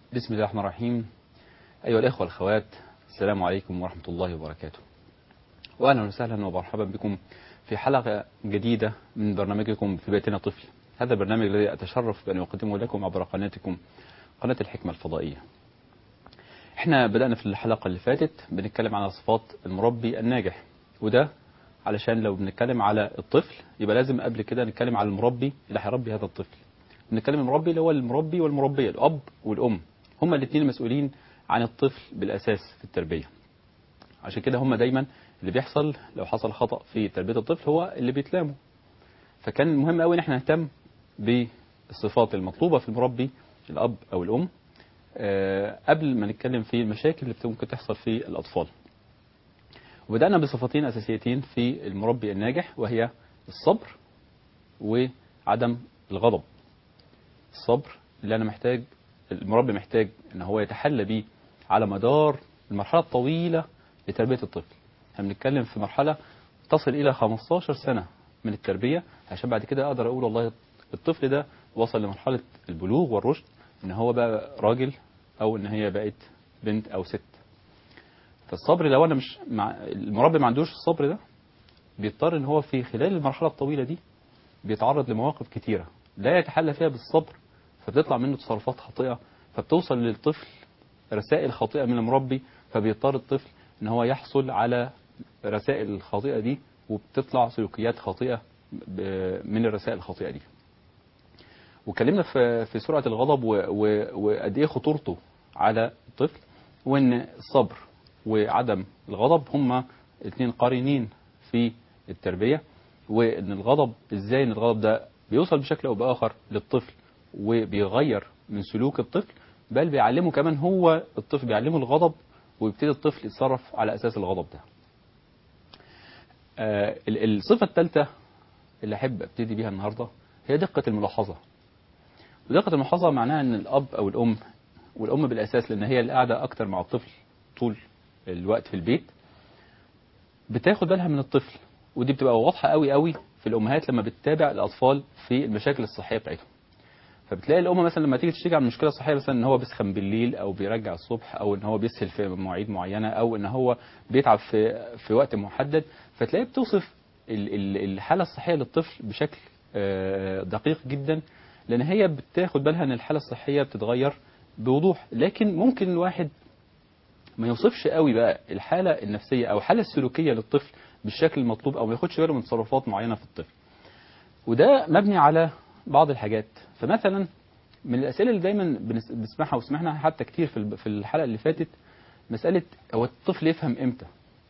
بسم الله الرحمن الرحيم أيها الإخوة والأخوات السلام عليكم ورحمة الله وبركاته وأهلا وسهلا ومرحبا بكم في حلقة جديدة من برنامجكم في بيتنا طفل هذا البرنامج الذي أتشرف بأن أقدمه لكم عبر قناتكم قناة الحكمة الفضائية احنا بدأنا في الحلقة اللي فاتت بنتكلم على صفات المربي الناجح وده علشان لو بنتكلم على الطفل يبقى لازم قبل كده نتكلم على المربي اللي هيربي هذا الطفل بنتكلم المربي اللي هو المربي والمربية الأب والأم هما الاثنين المسؤولين عن الطفل بالأساس في التربية عشان كده هما دايما اللي بيحصل لو حصل خطأ في تربية الطفل هو اللي بيتلاموا فكان مهم قوي ان احنا نهتم بالصفات المطلوبة في المربي الأب أو الأم آه، قبل ما نتكلم في المشاكل اللي ممكن تحصل في الأطفال وبدأنا بصفتين أساسيتين في المربي الناجح وهي الصبر وعدم الغضب الصبر اللي أنا محتاج المربي محتاج ان هو يتحلى بيه على مدار المرحلة الطويلة لتربية الطفل احنا بنتكلم في مرحلة تصل إلى 15 سنة من التربية عشان بعد كده أقدر أقول والله الطفل ده وصل لمرحلة البلوغ والرشد ان هو بقى راجل أو ان هي بقت بنت أو ست فالصبر لو أنا مش مع المربي ما عندوش الصبر ده بيضطر ان هو في خلال المرحلة الطويلة دي بيتعرض لمواقف كتيرة لا يتحلى فيها بالصبر فبتطلع منه تصرفات خاطئة فبتوصل للطفل رسائل خاطئة من المربي فبيضطر الطفل ان هو يحصل على رسائل الخاطئة دي وبتطلع سلوكيات خاطئة ب- من الرسائل الخاطئة دي واتكلمنا في في سرعة الغضب و- و- وقد ايه خطورته على الطفل وان الصبر وعدم الغضب هما الاثنين قارنين في التربية وان الغضب ازاي ان الغضب ده بيوصل بشكل او باخر للطفل وبيغير من سلوك الطفل بل بيعلمه كمان هو الطفل بيعلمه الغضب ويبتدي الطفل يتصرف على اساس الغضب ده. آه ال- الصفة الثالثة اللي احب ابتدي بيها النهارده هي دقة الملاحظة. ودقة الملاحظة معناها ان الاب او الام والام بالاساس لان هي اللي قاعدة اكتر مع الطفل طول الوقت في البيت بتاخد بالها من الطفل ودي بتبقى واضحة قوي قوي في الامهات لما بتتابع الاطفال في المشاكل الصحية بتاعتهم. فبتلاقي الام مثلا لما تيجي تشتكي عن مشكله صحيه مثلا ان هو بيسخن بالليل او بيرجع الصبح او ان هو بيسهل في مواعيد معينه او ان هو بيتعب في في وقت محدد فتلاقيه بتوصف ال- ال- الحاله الصحيه للطفل بشكل آه، دقيق جدا لان هي بتاخد بالها ان الحاله الصحيه بتتغير بوضوح لكن ممكن الواحد ما يوصفش قوي بقى الحاله النفسيه او الحاله السلوكيه للطفل بالشكل المطلوب او ما ياخدش باله من تصرفات معينه في الطفل وده مبني على بعض الحاجات فمثلا من الاسئله اللي دايما بنس- بنسمعها وسمعنا حتى كتير في الب- في الحلقه اللي فاتت مساله هو الطفل يفهم امتى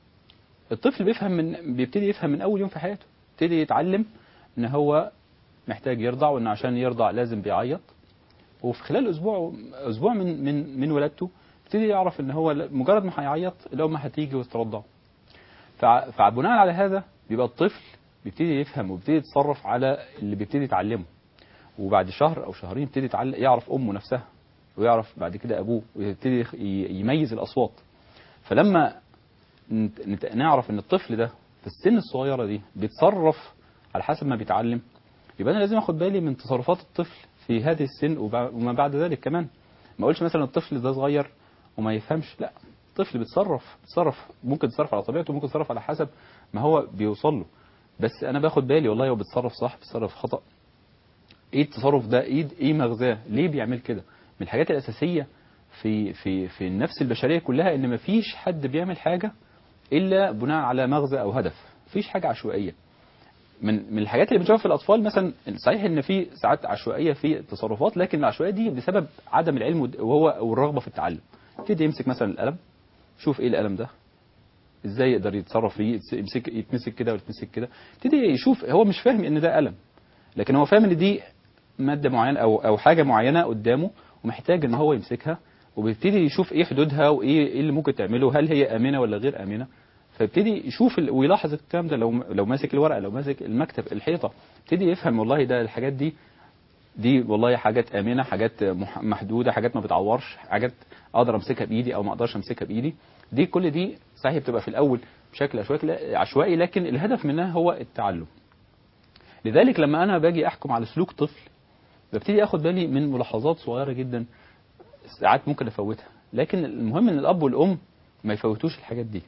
الطفل بيفهم من بيبتدي يفهم من اول يوم في حياته يبتدي يتعلم ان هو محتاج يرضع وان عشان يرضع لازم بيعيط وفي خلال اسبوع اسبوع من من من ولادته يبتدي يعرف ان هو ل- مجرد ما هيعيط الام هتيجي وترضعه فع- فبناء على هذا بيبقى الطفل بيبتدي يفهم وبيبتدي يتصرف على اللي بيبتدي يتعلمه وبعد شهر او شهرين يبتدي يتعلم يعرف امه نفسها ويعرف بعد كده ابوه ويبتدي يخ- ي- يميز الاصوات فلما نت- نت- نعرف ان الطفل ده في السن الصغيره دي بيتصرف على حسب ما بيتعلم يبقى انا لازم اخد بالي من تصرفات الطفل في هذه السن وبع- وما بعد ذلك كمان ما اقولش مثلا الطفل ده صغير وما يفهمش لا الطفل بيتصرف بيتصرف ممكن يتصرف على طبيعته ممكن يتصرف على حسب ما هو بيوصل له بس انا باخد بالي والله هو بيتصرف صح بيتصرف خطأ ايه التصرف ده ايه ايه مغزاه ليه بيعمل كده من الحاجات الاساسيه في في في النفس البشريه كلها ان مفيش حد بيعمل حاجه الا بناء على مغزى او هدف مفيش حاجه عشوائيه من من الحاجات اللي بنشوفها في الاطفال مثلا صحيح ان في ساعات عشوائيه في التصرفات لكن العشوائيه دي بسبب عدم العلم ود- وهو والرغبه في التعلم يبتدي يمسك مثلا القلم شوف ايه القلم ده ازاي يقدر يتصرف فيه يتس- يمسك يتمسك كده ويتمسك كده يبتدي يشوف هو مش فاهم ان ده قلم لكن هو فاهم ان دي ماده معينه او او حاجه معينه قدامه ومحتاج ان هو يمسكها وبيبتدي يشوف ايه حدودها وايه ايه اللي ممكن تعمله هل هي امنه ولا غير امنه فيبتدي يشوف ال- ويلاحظ الكلام ده لو لو ماسك الورقه لو ماسك المكتب الحيطه يبتدي يفهم والله ده الحاجات دي دي والله حاجات امنه حاجات مح- محدوده حاجات ما بتعورش حاجات اقدر امسكها بايدي او ما اقدرش امسكها بايدي دي كل دي صحيح بتبقى في الاول بشكل عشوائي عشوائي لكن الهدف منها هو التعلم لذلك لما انا باجي احكم على سلوك طفل ببتدي اخد بالي من ملاحظات صغيره جدا ساعات ممكن افوتها لكن المهم ان الاب والام ما يفوتوش الحاجات دي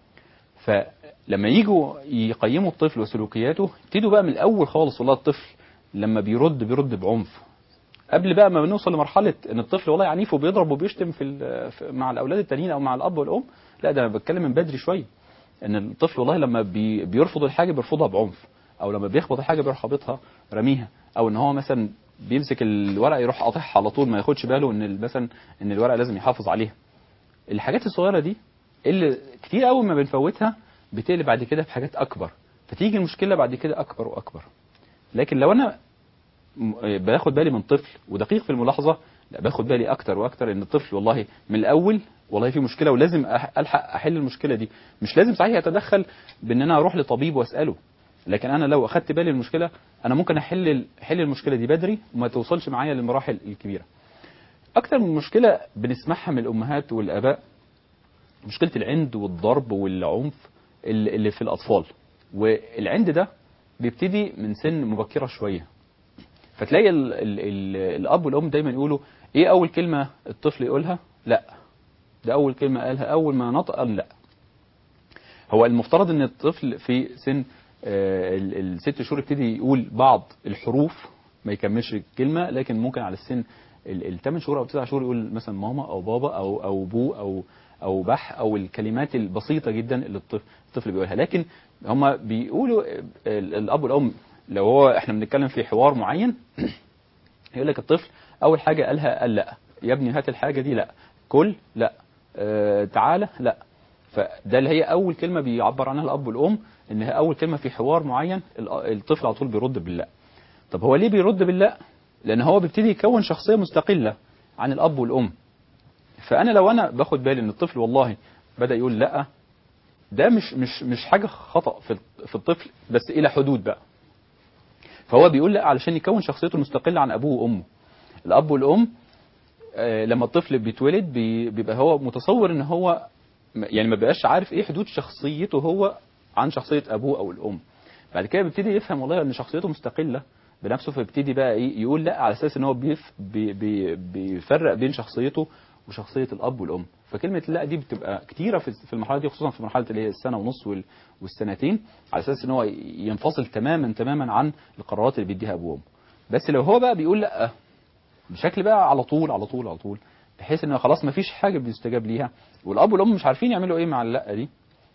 فلما يجوا يقيموا الطفل وسلوكياته يبتدوا بقى من الاول خالص والله الطفل لما بيرد بيرد بعنف قبل بقى ما نوصل لمرحله ان الطفل والله عنيف وبيضرب وبيشتم في, ال- في مع الاولاد التانيين او مع الاب والام لا ده انا بتكلم من بدري شويه ان الطفل والله لما بي بيرفض الحاجه بيرفضها بعنف او لما بيخبط الحاجه بيروح خابطها رميها او ان هو مثلا بيمسك الورقه يروح قاطعها على طول ما ياخدش باله ان ال- مثلا ان الورقه لازم يحافظ عليها الحاجات الصغيره دي اللي كتير قوي ما بنفوتها بتقلب بعد كده في حاجات اكبر فتيجي المشكله بعد كده اكبر واكبر لكن لو انا م- باخد بالي من طفل ودقيق في الملاحظه لا باخد بالي اكتر واكتر ان الطفل والله من الاول والله في مشكله ولازم أح- الحق احل المشكله دي مش لازم صحيح اتدخل بان انا اروح لطبيب واساله لكن انا لو اخدت بالي من المشكله انا ممكن احل ال- احل المشكله دي بدري وما توصلش معايا للمراحل الكبيره اكتر من مشكله بنسمعها من الامهات والاباء مشكله العند والضرب والعنف اللي اللي في الاطفال والعند ده بيبتدي من سن مبكره شويه فتلاقي ال ال ال الاب والام دايما يقولوا ايه اول كلمه الطفل يقولها لا ده اول كلمه قالها اول ما نطق قال لا هو المفترض ان الطفل في سن آه، ال- الست شهور يبتدي يقول بعض الحروف ما يكملش الكلمه لكن ممكن على السن الثمان شهور او تسع شهور يقول مثلا ماما او بابا او او بو او او بح او الكلمات البسيطه جدا اللي الطفل الطفل بيقولها لكن هما بيقولوا آه، ال- الاب والام لو هو احنا بنتكلم في حوار معين يقول لك الطفل اول حاجه قالها قال لا يا ابني هات الحاجه دي لا كل لا اه تعالى لا فده اللي هي اول كلمه بيعبر عنها الاب والام ان هي اول كلمه في حوار معين ال- الطفل على طول بيرد باللا طب هو ليه بيرد باللا لان هو بيبتدي يكون شخصيه مستقله عن الاب والام فانا لو انا باخد بالي ان الطفل والله بدا يقول لا ده مش مش مش حاجه خطا في في الطفل بس الى حدود بقى فهو بيقول لا علشان يكون شخصيته المستقله عن ابوه وامه الاب والام آه، لما الطفل بيتولد بي- بيبقى هو متصور ان هو م- يعني ما بيبقاش عارف ايه حدود شخصيته هو عن شخصيه ابوه او الام بعد كده بيبتدي يفهم والله ان شخصيته مستقله بنفسه فبيبتدي بقى ايه يقول لا على اساس ان هو بيف بي بي بيفرق بين شخصيته وشخصيه الاب والام فكلمه لا دي بتبقى كتيره في في المرحله دي خصوصا في مرحله اللي هي السنه ونص وال- والسنتين على اساس ان هو ينفصل تماما تماما عن القرارات اللي بيديها ابوه وامه بس لو هو بقى بيقول لا بشكل بقى على طول على طول على طول بحيث ان خلاص ما فيش حاجه بيستجاب ليها والاب والام مش عارفين يعملوا ايه مع اللا دي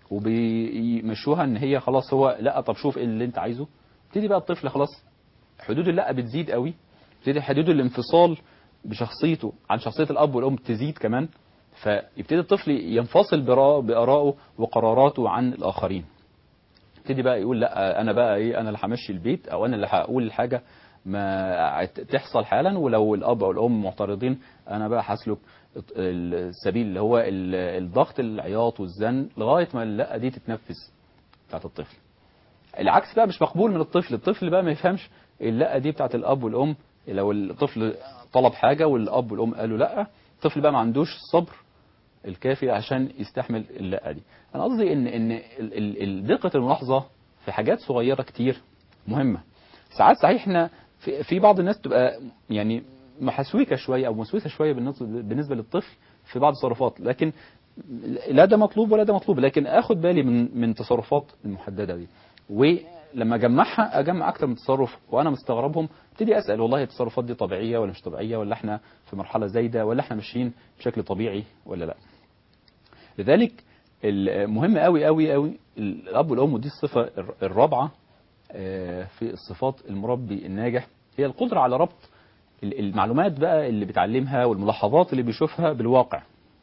وبيمشوها ان هي خلاص هو لا طب شوف ايه اللي انت عايزه يبتدي بقى الطفل خلاص حدود اللا بتزيد قوي يبتدي حدود الانفصال بشخصيته عن شخصيه الاب والام تزيد كمان فيبتدي الطفل ينفصل برا- بارائه وقراراته عن الاخرين يبتدي بقى يقول لا انا بقى ايه انا اللي همشي البيت او انا اللي هقول الحاجه ما تحصل حالا ولو الاب او الام معترضين انا بقى هسلك السبيل اللي هو ال- الضغط العياط والزن لغايه ما اللا دي تتنفذ بتاعت الطفل العكس بقى مش مقبول من الطفل الطفل بقى ما يفهمش اللا دي بتاعت الاب والام لو الطفل طلب حاجه والاب والام قالوا لا الطفل بقى ما عندوش الصبر الكافي عشان يستحمل اللا دي انا قصدي ان ان ال- ال- ال- دقه الملاحظه في حاجات صغيره كتير مهمه ساعات صحيح احنا في, في بعض الناس تبقى يعني محسوكه شويه او مسوسه شويه بالنسبه بالنسبه للطفل في بعض التصرفات لكن لا ده مطلوب ولا ده مطلوب لكن اخد بالي من من تصرفات المحدده دي ولما اجمعها اجمع اكتر من تصرف وانا مستغربهم ابتدي اسال والله التصرفات دي طبيعيه ولا مش طبيعيه ولا احنا في مرحله زايده ولا احنا ماشيين بشكل طبيعي ولا لا لذلك المهم قوي قوي قوي الاب والام ودي الصفه الر- الرابعه آه، في الصفات المربي الناجح هي القدره على ربط ال- المعلومات بقى اللي بيتعلمها والملاحظات اللي بيشوفها بالواقع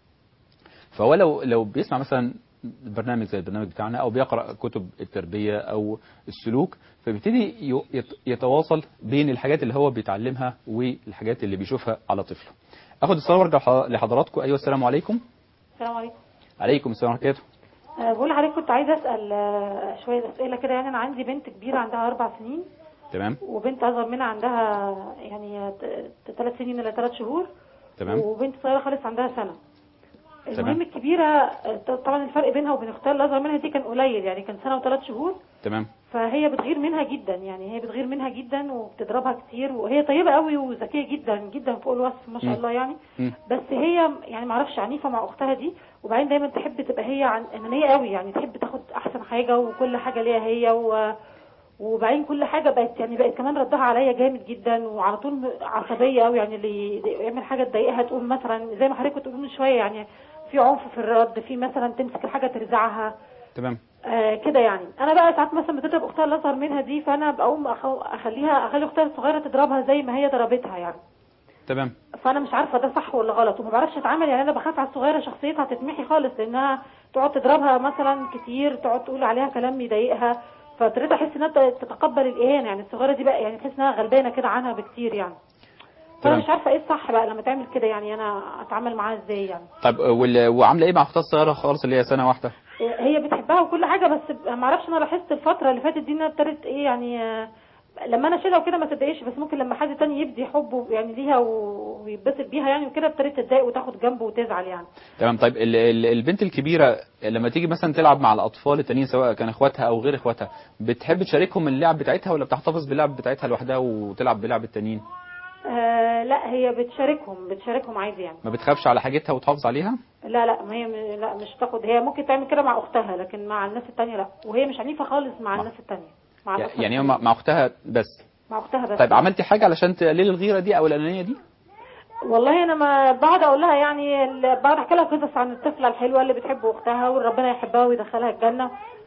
فهو لو لو بيسمع مثلا برنامج زي البرنامج بتاعنا او بيقرا كتب التربيه او السلوك فبيبتدي يو- يت- يتواصل بين الحاجات اللي هو بيتعلمها والحاجات اللي بيشوفها على طفله. اخد الصلاه وارجع لح- لحضراتكم ايوه السلام عليكم. السلام عليكم عليكم السلام ورحمه الله وبركاته. أه بقول لحضرتك كنت عايزه اسال آه، شويه اسئله كده يعني انا عندي بنت كبيره عندها اربع سنين تمام وبنت اصغر منها عندها يعني ثلاث سنين ولا ثلاث شهور تمام وبنت صغيره خالص عندها سنه تمام. المهم الكبيره آه، طبعا الفرق بينها وبين اختها اللي اصغر منها دي كان قليل يعني كان سنه وثلاث شهور تمام فهي بتغير منها جدا يعني هي بتغير منها جدا وبتضربها كتير وهي طيبه قوي وذكيه جدا جدا فوق الوصف ما شاء مم. الله يعني مم. بس هي يعني ما اعرفش عنيفه مع اختها دي وبعدين دايما تحب تبقى هي عن انانيه قوي يعني تحب تاخد احسن حاجه وكل حاجه ليها هي و وبعدين كل حاجه بقت يعني بقت كمان ردها عليا جامد جدا وعلى طول م- عصبيه قوي يعني اللي يعمل حاجه تضايقها تقول مثلا زي ما حضرتك بتقول من شويه يعني في عنف في الرد في مثلا تمسك الحاجه ترزعها تمام آه كده يعني انا بقى ساعات مثلا بتضرب اختها اللي اصغر منها دي فانا بقوم أخو- اخليها اخلي اختها الصغيره تضربها زي ما هي ضربتها يعني تمام فانا مش عارفه ده صح ولا غلط وما بعرفش اتعامل يعني انا بخاف على الصغيره شخصيتها تتمحي خالص لانها تقعد تضربها مثلا كتير تقعد تقول عليها كلام يضايقها فابتديت احس انها تتقبل الاهانه يعني الصغيره دي بقى يعني تحس انها غلبانه كده عنها بكتير يعني فانا تمام. مش عارفه ايه الصح بقى لما تعمل كده يعني انا اتعامل معاها ازاي يعني طيب وال... وعامله ايه مع اختها الصغيره خالص اللي هي سنه واحده هي بتحبها وكل حاجه بس ما اعرفش انا لاحظت الفتره اللي فاتت دي انها ابتدت ايه يعني آه، لما انا اشيلها وكده ما تتضايقش بس ممكن لما حد تاني يبدي حبه يعني ليها و- ويتبسط بيها يعني وكده ابتدت تتضايق وتاخد جنبه وتزعل يعني تمام طيب ال... ال... البنت الكبيره لما تيجي مثلا تلعب مع الاطفال التانيين سواء كان اخواتها او غير اخواتها بتحب تشاركهم اللعب بتاعتها ولا بتحتفظ باللعب بتاعتها لوحدها وتلعب بلعب التانيين آه لا هي بتشاركهم بتشاركهم عادي يعني ما بتخافش على حاجتها وتحافظ عليها لا لا ما هي م- لا مش تاخد هي ممكن تعمل كده مع اختها لكن مع الناس التانية لا وهي مش عنيفه خالص مع الناس التانية مع الأخت يعني هي التانية. مع مع اختها بس مع اختها بس طيب عملتي حاجه علشان تقللي الغيره دي او الانانيه دي والله انا ما بقعد اقول لها يعني ال- بقعد احكي لها قصص عن الطفله الحلوه اللي بتحب اختها وربنا يحبها ويدخلها الجنه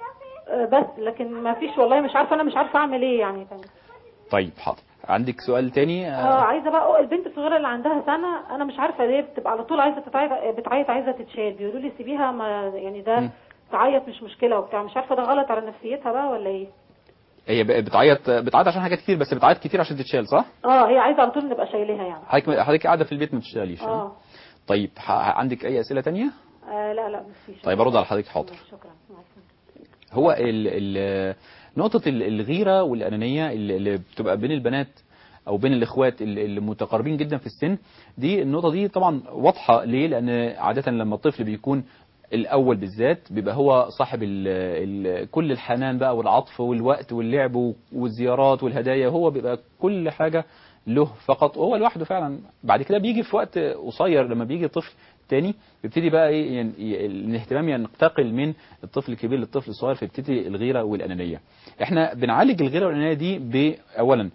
آه، بس لكن ما فيش والله مش عارفه انا مش عارفه اعمل ايه يعني تاني. طيب حاضر عندك سؤال تاني اه آه عايزه بقى البنت الصغيره اللي عندها سنه انا مش عارفه ليه بتبقى على طول عايزه تتعيط بتعيط عايزه تتشال بيقولوا لي سيبيها ما يعني مم. ده تعيط مش مشكله وبتاع مش عارفه ده غلط على نفسيتها بقى ولا ايه هي ب- بتعيط بتعيط عشان حاجات كتير بس بتعيط كتير عشان تتشال صح اه هي عايزه على طول نبقى شايلها يعني حضرتك حضرتك قاعده في البيت ما بتشتغليش ها؟ اه طيب ح- عندك اي اسئله تانية آه، لا لا مفيش طيب ارد على حضرتك حاضر شكرا مع السلامة. هو ال ال نقطة ال- الغيرة والأنانية اللي اللي بتبقى بين البنات أو بين الإخوات اللي اللي متقاربين جدا في السن دي النقطة دي طبعا واضحة ليه؟ لأن عادة لما الطفل بيكون الأول بالذات بيبقى هو صاحب ال ال كل الحنان بقى والعطف والوقت واللعب والزيارات والهدايا هو بيبقى كل حاجة له فقط وهو لوحده فعلا بعد كده بيجي في وقت قصير لما بيجي طفل تاني بيبتدي بقى ايه ين- ي- الاهتمام ينتقل من الطفل الكبير للطفل الصغير فيبتدي الغيره والانانيه. احنا بنعالج الغيره والانانيه دي باولا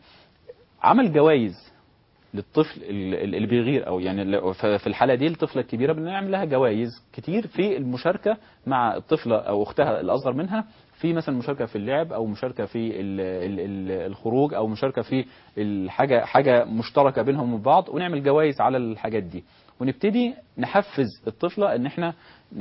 عمل جوائز للطفل ال- ال- اللي بيغير او يعني ل- ف- في الحاله دي الطفله الكبيره بنعمل لها جوائز كتير في المشاركه مع الطفله او اختها الاصغر منها في مثلا مشاركه في اللعب او مشاركه في ال ال ال الخروج او مشاركه في الحاجه حاجه مشتركه بينهم وبين بعض ونعمل جوائز على الحاجات دي ونبتدي نحفز الطفله ان احنا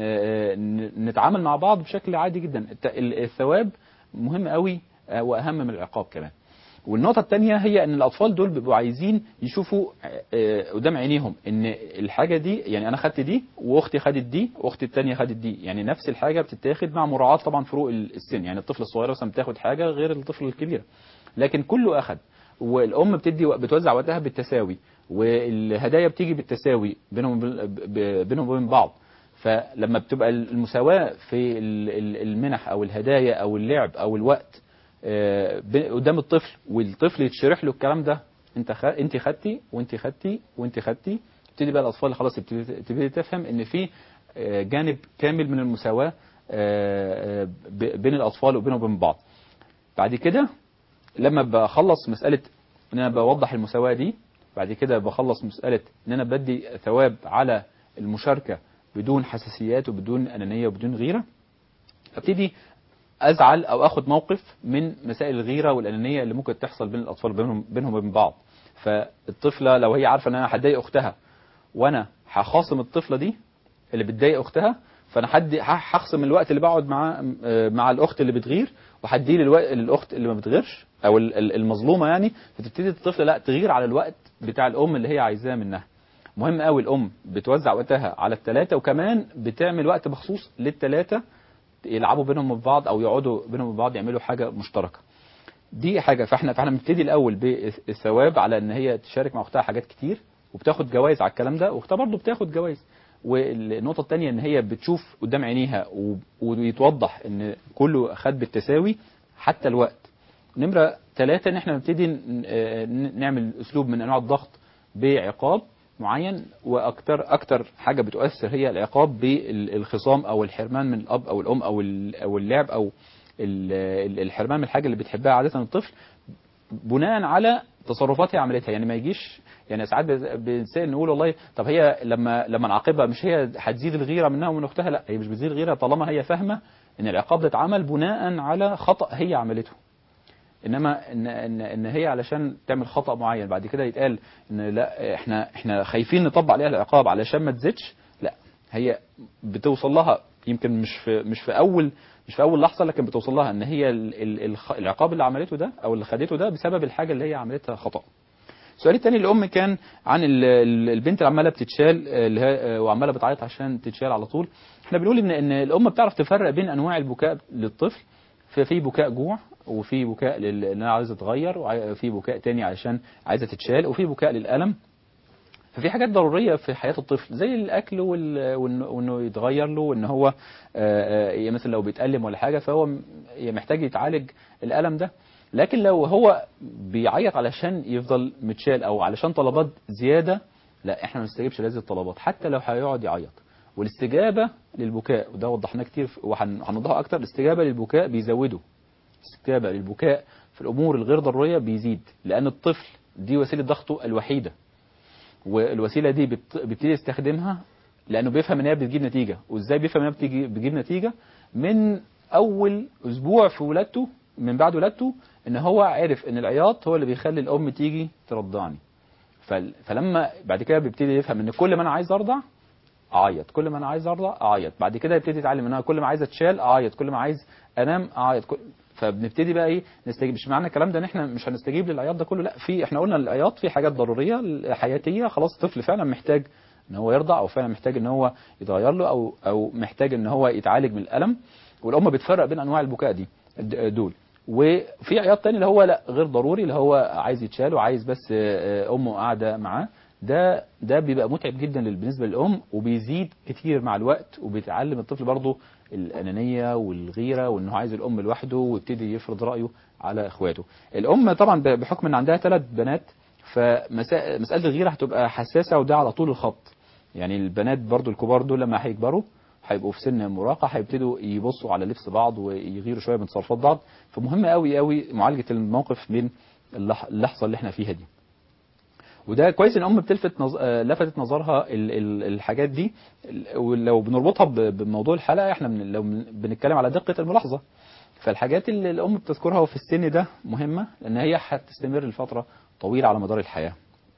ن- ن- نتعامل مع بعض بشكل عادي جدا الت- ال- الثواب مهم قوي آه، واهم من العقاب كمان والنقطة الثانية هي ان الاطفال دول بيبقوا عايزين يشوفوا آه، قدام عينيهم ان الحاجة دي يعني انا خدت دي واختي خدت دي واختي الثانية خدت دي يعني نفس الحاجة بتتاخد مع مراعاة طبعا فروق السن يعني الطفل الصغير مثلا بتاخد حاجة غير الطفل الكبير لكن كله اخد والام بتدي بتوزع وقتها بالتساوي والهدايا بتيجي بالتساوي بينهم وبين- ب- بينهم وبين بعض فلما بتبقى المساواة في ال- ال- المنح او الهدايا او اللعب او الوقت آه، ب- قدام الطفل والطفل يتشرح له الكلام ده انت خ... انت خدتي وانت خدتي وانت خدتي تبتدي بقى الاطفال خلاص تبتدي تبتدي تفهم ان في آه، جانب كامل من المساواة آه، آه، ب- بين الاطفال وبينهم وبين بعض بعد كده لما بخلص مسألة ان انا بوضح المساواة دي بعد كده بخلص مسألة ان انا بدي ثواب على المشاركة بدون حساسيات وبدون انانية وبدون غيرة ابتدي ازعل او اخد موقف من مسائل الغيره والانانيه اللي ممكن تحصل بين الاطفال بينهم بينهم وبين بعض فالطفله لو هي عارفه ان انا هتضايق اختها وانا هخاصم الطفله دي اللي بتضايق اختها فانا حد هخصم الوقت اللي بقعد مع مع الاخت اللي بتغير وهديه للوقت للاخت اللي ما بتغيرش او ال- ال- المظلومه يعني فتبتدي الطفله لا تغير على الوقت بتاع الام اللي هي عايزاه منها مهم قوي الام بتوزع وقتها على الثلاثه وكمان بتعمل وقت مخصوص للثلاثه يلعبوا بينهم وبين بعض او يقعدوا بينهم وبين بعض يعملوا حاجه مشتركه دي حاجه فاحنا فاحنا بنبتدي الاول بالثواب على ان هي تشارك مع اختها حاجات كتير وبتاخد جوائز على الكلام ده واختها برضه بتاخد جوائز والنقطه الثانيه ان هي بتشوف قدام عينيها و- ويتوضح ان كله خد بالتساوي حتى الوقت نمرة ثلاثة ان احنا نبتدي ن- آه، ن- نعمل اسلوب من انواع الضغط بعقاب معين واكتر اكتر حاجة بتؤثر هي العقاب بالخصام او الحرمان من الاب او الام او ال- او اللعب او ال- ال- الحرمان من الحاجة اللي بتحبها عادة الطفل بناء على تصرفات هي عملتها يعني ما يجيش يعني ساعات بز- بنسال نقول والله طب هي لما لما نعاقبها مش هي هتزيد الغيره منها ومن اختها لا هي مش بتزيد الغيره طالما هي فاهمه ان العقاب ده اتعمل بناء على خطا هي عملته انما ان ان ان هي علشان تعمل خطا معين بعد كده يتقال ان لا احنا احنا خايفين نطبق عليها العقاب علشان ما تزيدش لا هي بتوصل لها يمكن مش في مش في اول مش في اول لحظه لكن بتوصل لها ان هي ال- ال- الخ- العقاب اللي عملته ده او اللي خدته ده بسبب الحاجه اللي هي عملتها خطا السؤال الثاني الام كان عن ال- ال- البنت اللي عماله بتتشال آه، اللي هي آه، وعماله بتعيط عشان تتشال على طول احنا بنقول ان ان الام بتعرف تفرق بين انواع البكاء للطفل ففي بكاء جوع وفي بكاء لل- انها عايزه تغير وفي بكاء تاني علشان عايزه تتشال وفي بكاء للالم ففي حاجات ضروريه في حياه الطفل زي الاكل وال- وإنه وإنه يتغير له وان هو آه، آه، مثلا لو بيتالم ولا حاجه فهو م- محتاج يتعالج الالم ده لكن لو هو بيعيط علشان يفضل متشال او علشان طلبات زياده لا احنا ما نستجيبش لهذه الطلبات حتى لو هيقعد يعيط والاستجابه للبكاء وده وضحناه كتير في- وهنوضحه اكتر الاستجابه للبكاء بيزوده الاستجابه للبكاء في الامور الغير ضروريه بيزيد لان الطفل دي وسيله ضغطه الوحيده والوسيله دي بت- بيبتدي يستخدمها لانه بيفهم ان هي بتجيب نتيجه وازاي بيفهم ان هي بتجي بتجيب نتيجه من اول اسبوع في ولادته من بعد ولادته ان هو عرف ان العياط هو اللي بيخلي الام تيجي ترضعني فل- فلما بعد كده بيبتدي يفهم ان كل ما انا عايز ارضع اعيط كل ما انا عايز ارضع اعيط بعد كده يبتدي يتعلم ان انا كل ما عايز اتشال اعيط كل ما عايز انام اعيط كل فبنبتدي بقى ايه نستجيب مش معنى الكلام ده ان احنا مش هنستجيب للعياط ده كله لا في احنا قلنا العياط في حاجات ضروريه حياتيه خلاص الطفل فعلا محتاج ان هو يرضع او فعلا محتاج ان هو يتغير له او او محتاج ان هو يتعالج من الالم والام بتفرق بين انواع البكاء دي د- دول وفي عياط تاني اللي هو لا غير ضروري اللي هو عايز يتشال وعايز بس آه، آه، امه قاعده معاه ده ده بيبقى متعب جدا لل- بالنسبه للام وبيزيد كتير مع الوقت وبيتعلم الطفل برضه الانانيه والغيره وانه عايز الام لوحده ويبتدي يفرض رايه على اخواته. الام طبعا ب- بحكم ان عندها ثلاث بنات فمساله الغيره هتبقى حساسه وده على طول الخط. يعني البنات برضو الكبار دول لما هيكبروا هيبقوا في سن مراهقه هيبتدوا يبصوا على لبس بعض ويغيروا شويه من تصرفات بعض فمهم قوي قوي معالجه الموقف من اللح- اللحظه اللي احنا فيها دي. وده كويس ان الام بتلفت نظ... آه، لفتت نظرها ال... ال... الحاجات دي ال- ولو بنربطها ب... بموضوع الحلقه احنا من... لو من... بنتكلم على دقه الملاحظه فالحاجات اللي الام بتذكرها في السن ده مهمه لان هي هتستمر لفتره طويله على مدار الحياه.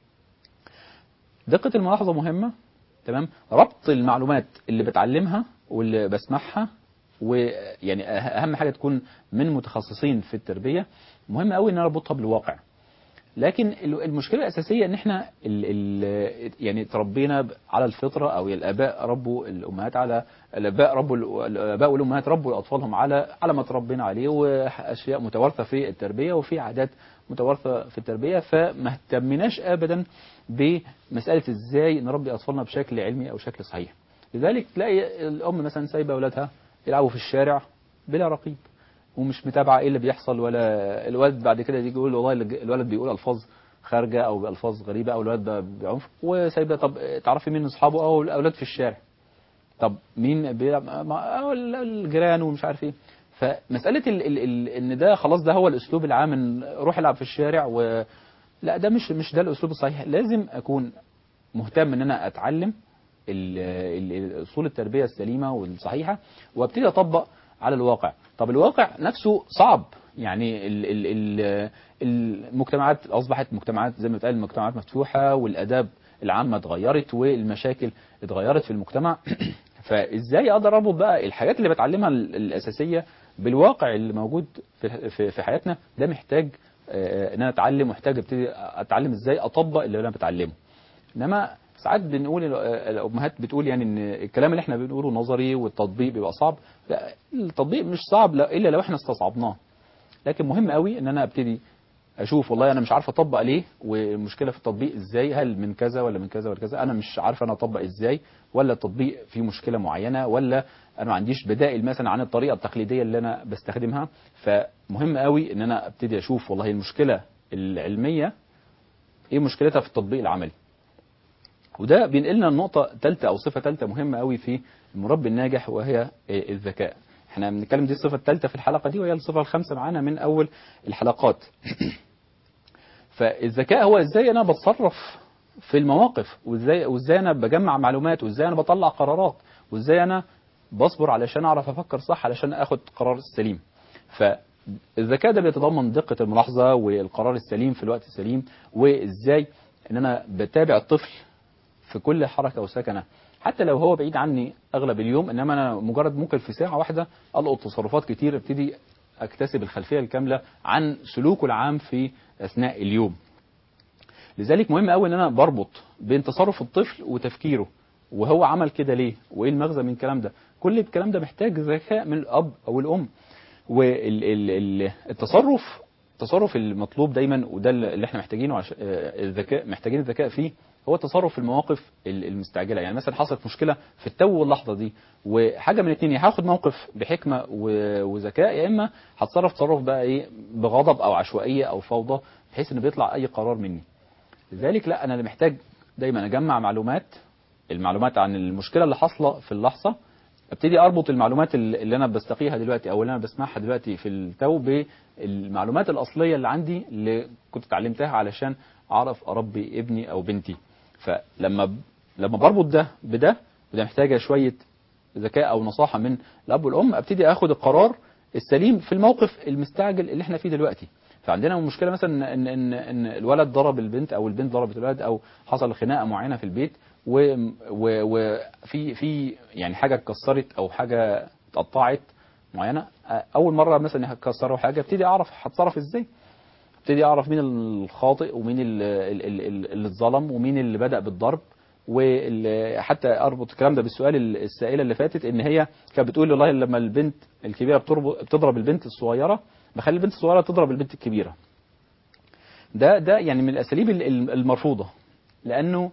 دقه الملاحظه مهمه تمام ربط المعلومات اللي بتعلمها واللي بسمعها ويعني أه- اهم حاجه تكون من متخصصين في التربيه مهم قوي ان انا اربطها بالواقع لكن ال- المشكله الاساسيه ان احنا ال ال يعني تربينا ب- على الفطره او الاباء ربوا الامهات على الاباء ربوا ال- الاباء والامهات ربوا اطفالهم على على ما تربينا عليه واشياء متوارثه في التربيه وفي عادات متوارثه في التربيه فما اهتمناش ابدا بمساله ازاي نربي اطفالنا بشكل علمي او شكل صحيح لذلك تلاقي الام مثلا سايبه اولادها يلعبوا في الشارع بلا رقيب ومش متابعه ايه اللي بيحصل ولا الولد بعد كده يجي يقول والله الج- الولد بيقول الفاظ خارجه او بالفاظ غريبه او الولد ب- بعنف وسايبه طب تعرفي مين اصحابه او الاولاد في الشارع طب مين بيلعب مع أو ال- الجيران ومش عارف ايه فمساله ال ال ال ان ده خلاص ده هو الاسلوب العام ان روح العب في الشارع و لا ده مش مش ده الاسلوب الصحيح لازم اكون مهتم ان انا اتعلم ال- ال- اصول التربيه السليمه والصحيحه وابتدي اطبق على الواقع طب الواقع نفسه صعب يعني ال ال ال المجتمعات اصبحت مجتمعات زي ما بتقال مجتمعات مفتوحه والاداب العامه اتغيرت والمشاكل اتغيرت في المجتمع فازاي اقدر اربط بقى الحاجات اللي بتعلمها ال- الاساسيه بالواقع اللي موجود في في, في حياتنا ده محتاج آه، ان انا اتعلم محتاج ابتدي اتعلم ازاي اطبق اللي انا بتعلمه انما ساعات بنقول ال- الامهات بتقول يعني ان الكلام اللي احنا بنقوله نظري والتطبيق بيبقى صعب لا التطبيق مش صعب لا- الا لو احنا استصعبناه لكن مهم قوي ان انا ابتدي اشوف والله انا مش عارف اطبق ليه والمشكله في التطبيق ازاي هل من كذا ولا من كذا ولا كذا انا مش عارف انا اطبق ازاي ولا التطبيق فيه مشكله معينه ولا انا ما عنديش بدائل مثلا عن الطريقه التقليديه اللي انا بستخدمها فمهم قوي ان انا ابتدي اشوف والله المشكله العلميه ايه مشكلتها في التطبيق العملي وده بينقلنا لنقطة ثالثة أو صفة ثالثة مهمة قوي في المربي الناجح وهي الذكاء. احنا بنتكلم دي الصفة الثالثة في الحلقة دي وهي الصفة الخامسة معانا من أول الحلقات. فالذكاء هو ازاي أنا بتصرف في المواقف وازاي وازاي أنا بجمع معلومات وازاي أنا بطلع قرارات وازاي أنا بصبر علشان أعرف أفكر صح علشان آخد قرار سليم. فالذكاء ده بيتضمن دقة الملاحظة والقرار السليم في الوقت السليم وازاي ان انا بتابع الطفل في كل حركة وسكنة حتى لو هو بعيد عني اغلب اليوم انما انا مجرد ممكن في ساعة واحدة القط تصرفات كتير ابتدي اكتسب الخلفية الكاملة عن سلوكه العام في اثناء اليوم لذلك مهم قوي ان انا بربط بين تصرف الطفل وتفكيره وهو عمل كده ليه وايه المغزى من الكلام ده كل الكلام ده محتاج ذكاء من الاب او الام والتصرف التصرف المطلوب دايما وده اللي احنا محتاجينه عشان الذكاء محتاجين الذكاء فيه هو التصرف في المواقف المستعجله يعني مثلا حصلت مشكله في التو واللحظه دي وحاجه من الاثنين يا هاخد موقف بحكمه وذكاء يا اما هتصرف تصرف بقى ايه بغضب او عشوائيه او فوضى بحيث ان بيطلع اي قرار مني لذلك لا انا اللي محتاج دايما اجمع معلومات المعلومات عن المشكله اللي حاصله في اللحظه ابتدي اربط المعلومات اللي انا بستقيها دلوقتي او اللي انا بسمعها دلوقتي في التو بالمعلومات الاصليه اللي عندي اللي كنت اتعلمتها علشان اعرف اربي ابني او بنتي فلما لما بربط ده بده وده محتاجه شويه ذكاء او نصاحه من الاب والام ابتدي اخد القرار السليم في الموقف المستعجل اللي احنا فيه دلوقتي فعندنا مشكله مثلا ان ان ان الولد ضرب البنت او البنت ضربت الولد او حصل خناقه معينه في البيت وفي في يعني حاجه اتكسرت او حاجه اتقطعت معينه اول مره مثلا هتكسروا حاجه ابتدي اعرف هتصرف ازاي ابتدي اعرف مين الخاطئ ومين اللي اتظلم ومين اللي بدا بالضرب وحتى اربط الكلام ده بالسؤال السائله اللي فاتت ان هي كانت بتقول والله لما البنت الكبيره بتضرب البنت الصغيره بخلي البنت الصغيره تضرب البنت الكبيره ده ده يعني من الاساليب المرفوضه لانه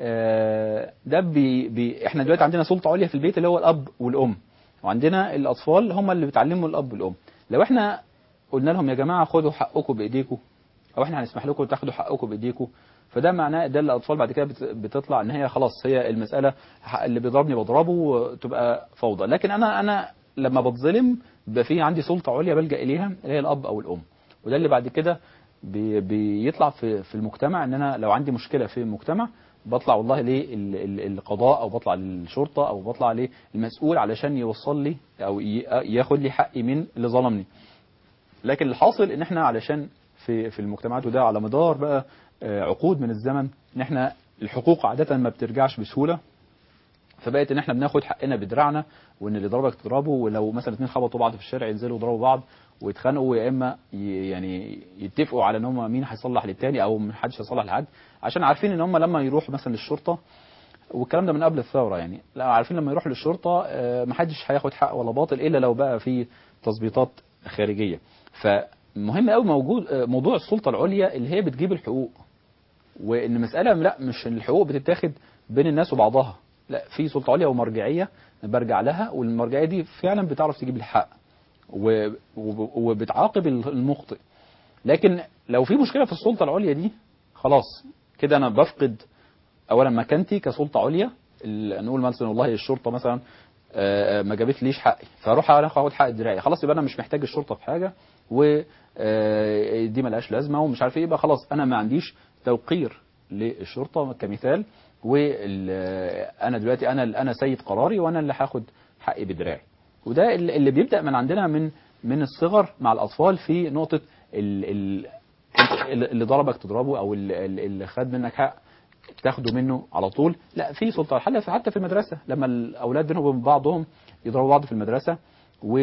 ده بي بي احنا دلوقتي عندنا سلطه عليا في البيت اللي هو الاب والام وعندنا الاطفال هم اللي بيتعلموا الاب والام لو احنا قلنا لهم يا جماعه خدوا حقكم بايديكم او احنا هنسمح لكم تاخدوا حقكم بايديكم فده معناه ده الاطفال بعد كده بتطلع ان هي خلاص هي المساله اللي بيضربني بضربه وتبقى فوضى لكن انا انا لما بتظلم بيبقى في عندي سلطه عليا بلجا اليها اللي هي الاب او الام وده اللي بعد كده بي بيطلع في في المجتمع ان انا لو عندي مشكله في المجتمع بطلع والله للقضاء او بطلع للشرطه او بطلع للمسؤول علشان يوصل لي او ياخد لي حقي من اللي ظلمني لكن الحاصل ان احنا علشان في في المجتمعات وده على مدار بقى عقود من الزمن ان احنا الحقوق عاده ما بترجعش بسهوله فبقت ان احنا بناخد حقنا بدراعنا وان اللي ضربك تضربه ولو مثلا اثنين خبطوا بعض في الشارع ينزلوا يضربوا بعض ويتخانقوا يا اما يعني يتفقوا على ان هم مين هيصلح للتاني او ما حدش هيصلح لحد عشان عارفين ان هم لما يروحوا مثلا للشرطه والكلام ده من قبل الثوره يعني لا عارفين لما يروحوا للشرطه ما حدش هياخد حق ولا باطل الا لو بقى في تظبيطات خارجيه فمهم قوي موجود موضوع السلطه العليا اللي هي بتجيب الحقوق وان مساله لا مش الحقوق بتتاخد بين الناس وبعضها لا في سلطه عليا ومرجعيه برجع لها والمرجعيه دي فعلا بتعرف تجيب الحق وبتعاقب المخطئ لكن لو في مشكله في السلطه العليا دي خلاص كده انا بفقد اولا مكانتي كسلطه عليا نقول مثلا والله الشرطه مثلا ما جابت ليش حقي فاروح اخد حق الدراعي خلاص يبقى انا مش محتاج الشرطه في حاجه ودي ملهاش لازمه ومش عارف ايه يبقى خلاص انا ما عنديش توقير للشرطه كمثال وانا دلوقتي انا انا سيد قراري وانا اللي هاخد حقي بدراعي وده اللي بيبدا من عندنا من من الصغر مع الاطفال في نقطه اللي ضربك تضربه او اللي خد منك حق تاخده منه على طول لا في سلطه حل حتى في المدرسه لما الاولاد بينهم وبين بعضهم يضربوا بعض في المدرسه و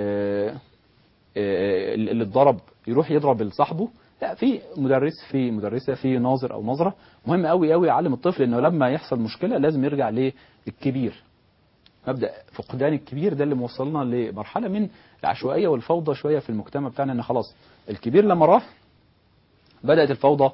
اللي اتضرب يروح يضرب لصاحبه لا في مدرس في مدرسه في ناظر او نظره مهم قوي قوي يعلم الطفل انه لما يحصل مشكله لازم يرجع للكبير مبدا فقدان الكبير ده اللي موصلنا لمرحله من العشوائيه والفوضى شويه في المجتمع بتاعنا ان خلاص الكبير لما راح بدات الفوضى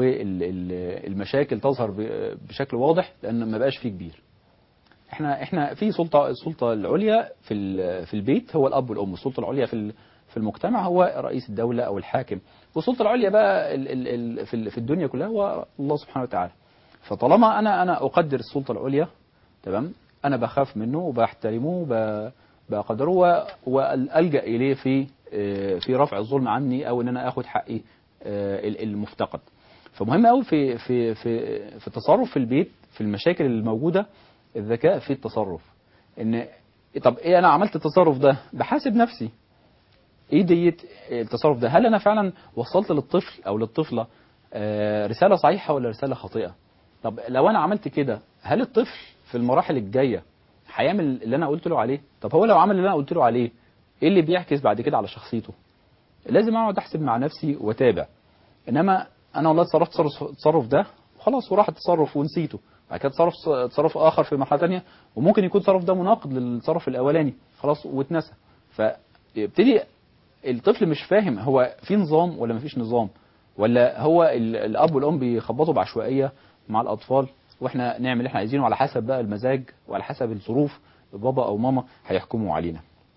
والمشاكل تظهر ب- بشكل واضح لان ما بقاش فيه كبير احنا احنا في سلطه السلطه العليا في ال- في البيت هو الاب والام السلطه العليا في ال- في المجتمع هو رئيس الدوله او الحاكم والسلطه العليا بقى ال- ال- ال- في ال- في الدنيا كلها هو الله سبحانه وتعالى فطالما انا انا اقدر السلطه العليا تمام انا بخاف منه وبحترمه وب- بقدره و- والجا اليه في آه، في رفع الظلم عني او ان انا اخد حقي آه، ال- المفتقد فمهم قوي في في في في التصرف في البيت في المشاكل الموجوده الذكاء في التصرف ان طب ايه انا عملت التصرف ده بحاسب نفسي ايه ديت التصرف ده هل انا فعلا وصلت للطفل او للطفله آه، رساله صحيحه ولا رساله خاطئه طب لو انا عملت كده هل الطفل في المراحل الجايه هيعمل اللي انا قلت له عليه طب هو لو عمل اللي انا قلت له عليه ايه اللي بيعكس بعد كده على شخصيته لازم اقعد احسب مع نفسي واتابع انما انا والله اتصرفت تصرف- التصرف ده وخلاص وراح التصرف ونسيته بعد كده تصرف تصرف اخر في مرحله ثانيه وممكن يكون التصرف ده مناقض للتصرف الاولاني خلاص واتنسى فيبتدي الطفل مش فاهم هو في نظام ولا مفيش نظام ولا هو ال- الاب والام بيخبطوا بعشوائيه مع الاطفال واحنا نعمل اللي احنا عايزينه على حسب بقى المزاج وعلى حسب الظروف بابا او ماما هيحكموا علينا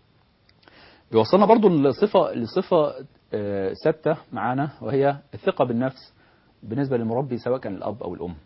بيوصلنا برضو لصفة لصفة آه، ثابتة معانا وهي الثقة بالنفس بالنسبة للمربي سواء كان الأب أو الأم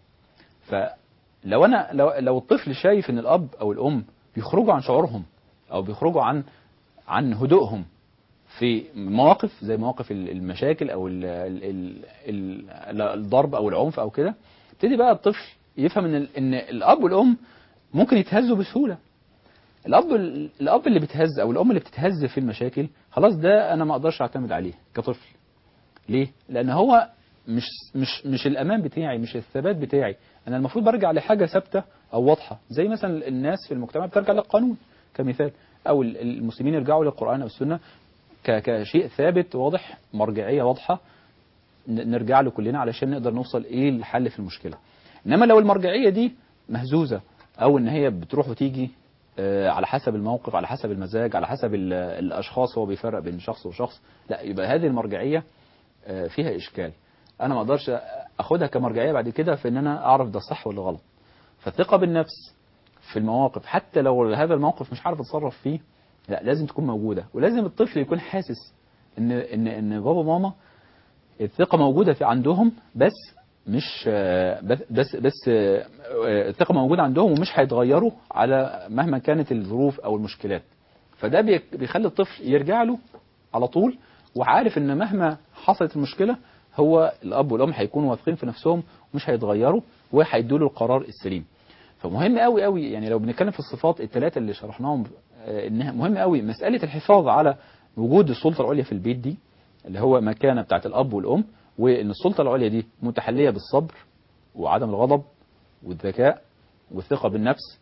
فلو أنا لو, لو الطفل شايف إن الأب أو الأم بيخرجوا عن شعورهم أو بيخرجوا عن عن هدوءهم في مواقف زي مواقف ال- المشاكل أو ال ال ال ال الضرب أو العنف أو كده يبتدي بقى الطفل يفهم إن ال- إن الأب والأم ممكن يتهزوا بسهولة الاب الاب اللي بيتهز او الام اللي بتتهز في المشاكل خلاص ده انا ما اقدرش اعتمد عليه كطفل ليه لان هو مش مش مش الامان بتاعي مش الثبات بتاعي انا المفروض برجع لحاجه ثابته او واضحه زي مثلا الناس في المجتمع بترجع للقانون كمثال او ال- المسلمين يرجعوا للقران او السنه ك- كشيء ثابت واضح مرجعيه واضحه ن- نرجع له كلنا علشان نقدر نوصل ايه الحل في المشكله انما لو المرجعيه دي مهزوزه او ان هي بتروح وتيجي آه، على حسب الموقف على حسب المزاج على حسب ال- الاشخاص هو بيفرق بين شخص وشخص لا يبقى هذه المرجعيه آه، فيها اشكال انا ما اقدرش اخدها كمرجعيه بعد كده في ان انا اعرف ده صح ولا غلط فالثقه بالنفس في المواقف حتى لو هذا الموقف مش عارف اتصرف فيه لا لازم تكون موجوده ولازم الطفل يكون حاسس ان ان ان بابا وماما الثقه موجوده في عندهم بس مش آه، بس بس, بس آه، آه، الثقه موجوده عندهم ومش هيتغيروا على مهما كانت الظروف او المشكلات فده بيك- بيخلي الطفل يرجع له على طول وعارف ان مهما حصلت المشكله هو الاب والام هيكونوا واثقين في نفسهم ومش هيتغيروا وهيدوا له القرار السليم فمهم قوي قوي يعني لو بنتكلم في الصفات الثلاثه اللي شرحناهم آه، انها مهم قوي مساله الحفاظ على وجود السلطه العليا في البيت دي اللي هو مكانه بتاعت الاب والام وان السلطه العليا دي متحليه بالصبر وعدم الغضب والذكاء والثقه بالنفس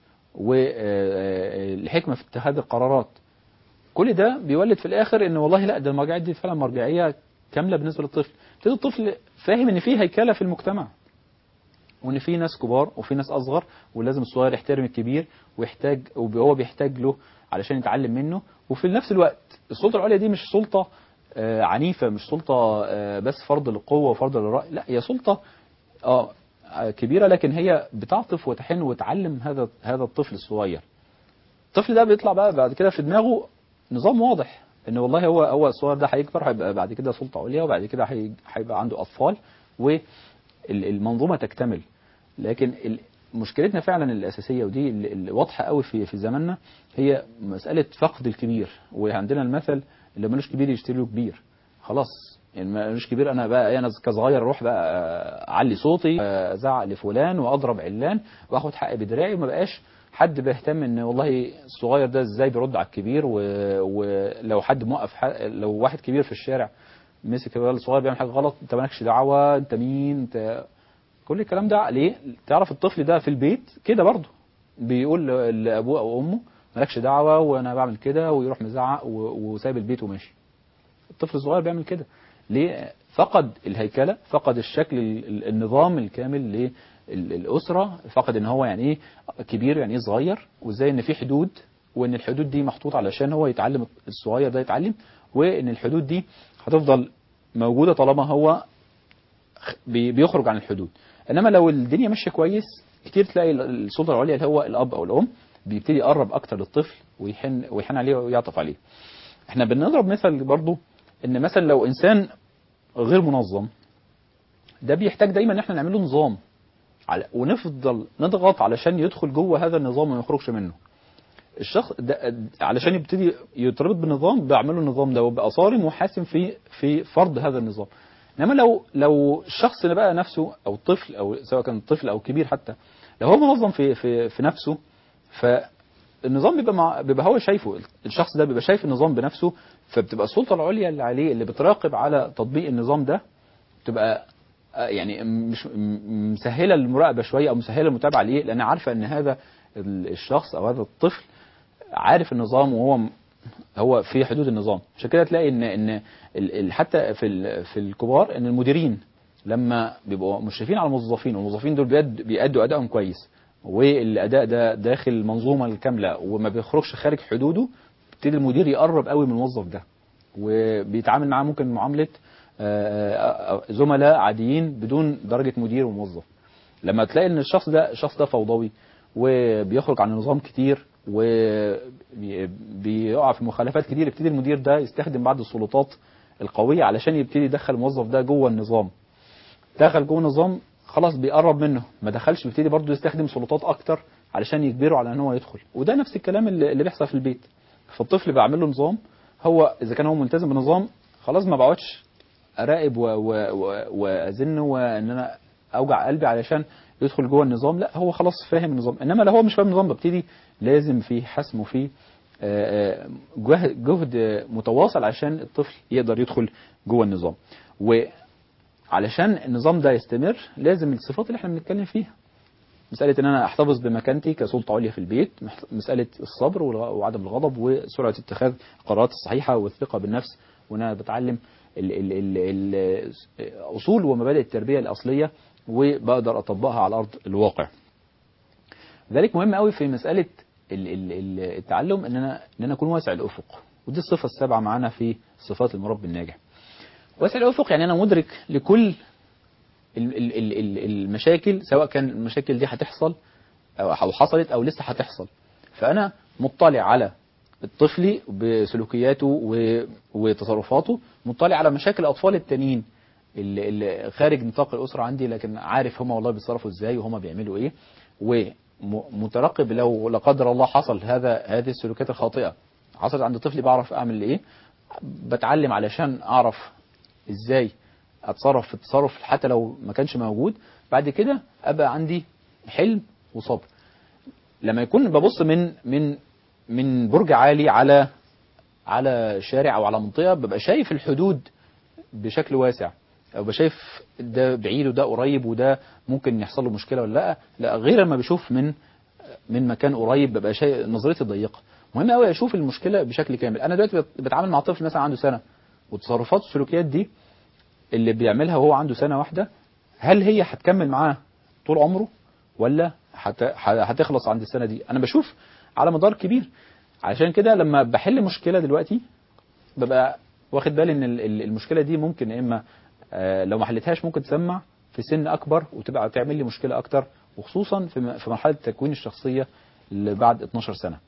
والحكمه في اتخاذ القرارات كل ده بيولد في الاخر ان والله لا ده المرجعيه دي فعلا مرجعيه كامله بالنسبه للطفل ابتدي الطفل فاهم ان في هيكله في المجتمع وان في ناس كبار وفي ناس اصغر ولازم الصغير يحترم الكبير ويحتاج وهو بيحتاج له علشان يتعلم منه وفي نفس الوقت السلطه العليا دي مش سلطه آه، عنيفه مش سلطه آه، بس فرض للقوه وفرض للراي لا هي سلطه اه آه، كبيره لكن هي بتعطف وتحن وتعلم هذا هذا الطفل الصغير الطفل ده بيطلع بقى بعد كده في دماغه نظام واضح ان والله هو هو الصغير ده هيكبر هيبقى بعد كده سلطه عليا وبعد كده هي- هيبقى عنده اطفال والمنظومه تكتمل لكن ال- مشكلتنا فعلا الاساسيه ودي اللي اللي واضحه قوي في في زماننا هي مساله فقد الكبير وعندنا المثل اللي ملوش كبير يشتري له كبير خلاص يعني ملوش كبير انا بقى انا كصغير اروح بقى اعلي صوتي ازعق لفلان واضرب علان واخد حقي بدراعي وما بقاش حد بيهتم ان والله الصغير ده ازاي بيرد على الكبير و... ولو حد موقف ح... لو واحد كبير في الشارع مسك الولد الصغير بيعمل حاجه غلط انت مالكش دعوه انت مين انت كل الكلام ده ليه تعرف الطفل ده في البيت كده برضه بيقول ل- لابوه او امه مالكش دعوه وانا بعمل كده ويروح مزعق و- وسايب البيت وماشي الطفل الصغير بيعمل كده ليه فقد الهيكله فقد الشكل ال- ال- النظام الكامل للاسره فقد ان هو يعني ايه كبير يعني ايه صغير وازاي ان في حدود وان الحدود دي محطوطه علشان هو يتعلم الصغير ده يتعلم وان الحدود دي هتفضل موجوده طالما هو بي- بيخرج عن الحدود انما لو الدنيا ماشيه كويس كتير تلاقي ال- السلطه العليا اللي هو الاب او الام بيبتدي يقرب اكتر للطفل ويحن ويحن عليه ويعطف عليه احنا بنضرب مثل برضو ان مثلا لو انسان غير منظم ده بيحتاج دايما ان احنا نعمل له نظام على ونفضل نضغط علشان يدخل جوه هذا النظام وما يخرجش منه الشخص ده علشان يبتدي يتربط بالنظام بعمله النظام ده ويبقى صارم وحاسم في في فرض هذا النظام انما لو لو الشخص اللي بقى نفسه او الطفل او سواء كان طفل او كبير حتى لو هو منظم في في في نفسه فالنظام بيبقى مع بيبقى هو شايفه الشخص ده بيبقى شايف النظام بنفسه فبتبقى السلطه العليا اللي عليه اللي بتراقب على تطبيق النظام ده تبقى آه، يعني مش م- مسهله المراقبه شويه او مسهله المتابعه ليه لان عارفه ان هذا ال- الشخص او هذا الطفل عارف النظام وهو م- هو في حدود النظام عشان كده تلاقي ان ان ال- ال- حتى في ال- في الكبار ان المديرين لما بيبقوا مشرفين على الموظفين والموظفين دول بيد- بيأدوا ادائهم كويس والاداء ده داخل المنظومه الكامله وما بيخرجش خارج حدوده يبتدي المدير يقرب قوي من الموظف ده وبيتعامل معاه ممكن معامله آه، آه، آه، زملاء عاديين بدون درجه مدير وموظف لما تلاقي ان الشخص ده الشخص ده فوضوي وبيخرج عن النظام كتير وبيقع في مخالفات كتير يبتدي المدير ده يستخدم بعض السلطات القويه علشان يبتدي يدخل الموظف ده جوه النظام دخل جوه النظام خلاص بيقرب منه ما دخلش بيبتدي برضه يستخدم سلطات اكتر علشان يجبره على ان هو يدخل وده نفس الكلام اللي اللي بيحصل في البيت فالطفل بعمل له نظام هو اذا كان هو ملتزم بنظام خلاص ما بقعدش اراقب و- و- و- وازن وان انا اوجع قلبي علشان يدخل جوه النظام لا هو خلاص فاهم النظام انما لو هو مش فاهم النظام ببتدي لازم في حسم وفي آه، آه، جهد جهد متواصل عشان الطفل يقدر يدخل جوه النظام وعلشان النظام ده يستمر لازم الصفات اللي احنا بنتكلم فيها مسألة إن أنا أحتفظ بمكانتي كسلطة عليا في البيت مح- مسألة الصبر والغ- وعدم الغضب وسرعة اتخاذ القرارات الصحيحة والثقة بالنفس وإن أنا بتعلم ال ال ال ال أصول ومبادئ التربية الأصلية وبقدر أطبقها على أرض الواقع ذلك مهم قوي في مسألة ال- ال- ال- التعلم إن أنا إن أنا أكون واسع الأفق ودي الصفة السابعة معانا في صفات المربي الناجح واسع الأفق يعني أنا مدرك لكل ال- ال- ال- ال- المشاكل سواء كان المشاكل دي هتحصل او أو حصلت او لسه هتحصل فانا مطلع على الطفل بسلوكياته و- وتصرفاته مطلع على مشاكل الاطفال التانيين اللي, اللي خارج نطاق الاسره عندي لكن عارف هم والله بيتصرفوا ازاي وهم بيعملوا ايه ومترقب لو لا قدر الله حصل هذا هذه السلوكيات الخاطئه حصلت عند طفلي بعرف اعمل ايه بتعلم علشان اعرف ازاي اتصرف في التصرف حتى لو ما كانش موجود بعد كده ابقى عندي حلم وصبر لما يكون ببص من من من برج عالي على على شارع او على منطقه ببقى شايف الحدود بشكل واسع او بشايف ده بعيد وده قريب وده ممكن يحصل له مشكله ولا لا لا غير لما بشوف من من مكان قريب ببقى شايف نظرتي ضيقه مهم قوي اشوف المشكله بشكل كامل انا دلوقتي بت- بتعامل مع طفل مثلا عنده سنه والتصرفات والسلوكيات دي اللي بيعملها وهو عنده سنه واحده هل هي هتكمل معاه طول عمره ولا هت- ه- هتخلص عند السنه دي انا بشوف على مدار كبير عشان كده لما بحل مشكله دلوقتي ببقى واخد بالي ان ال- ال- المشكله دي ممكن يا اما آه، لو ما حلتهاش ممكن تسمع في سن اكبر وتبقى تعمل لي مشكله اكتر وخصوصا في م- في مرحله تكوين الشخصيه اللي بعد 12 سنه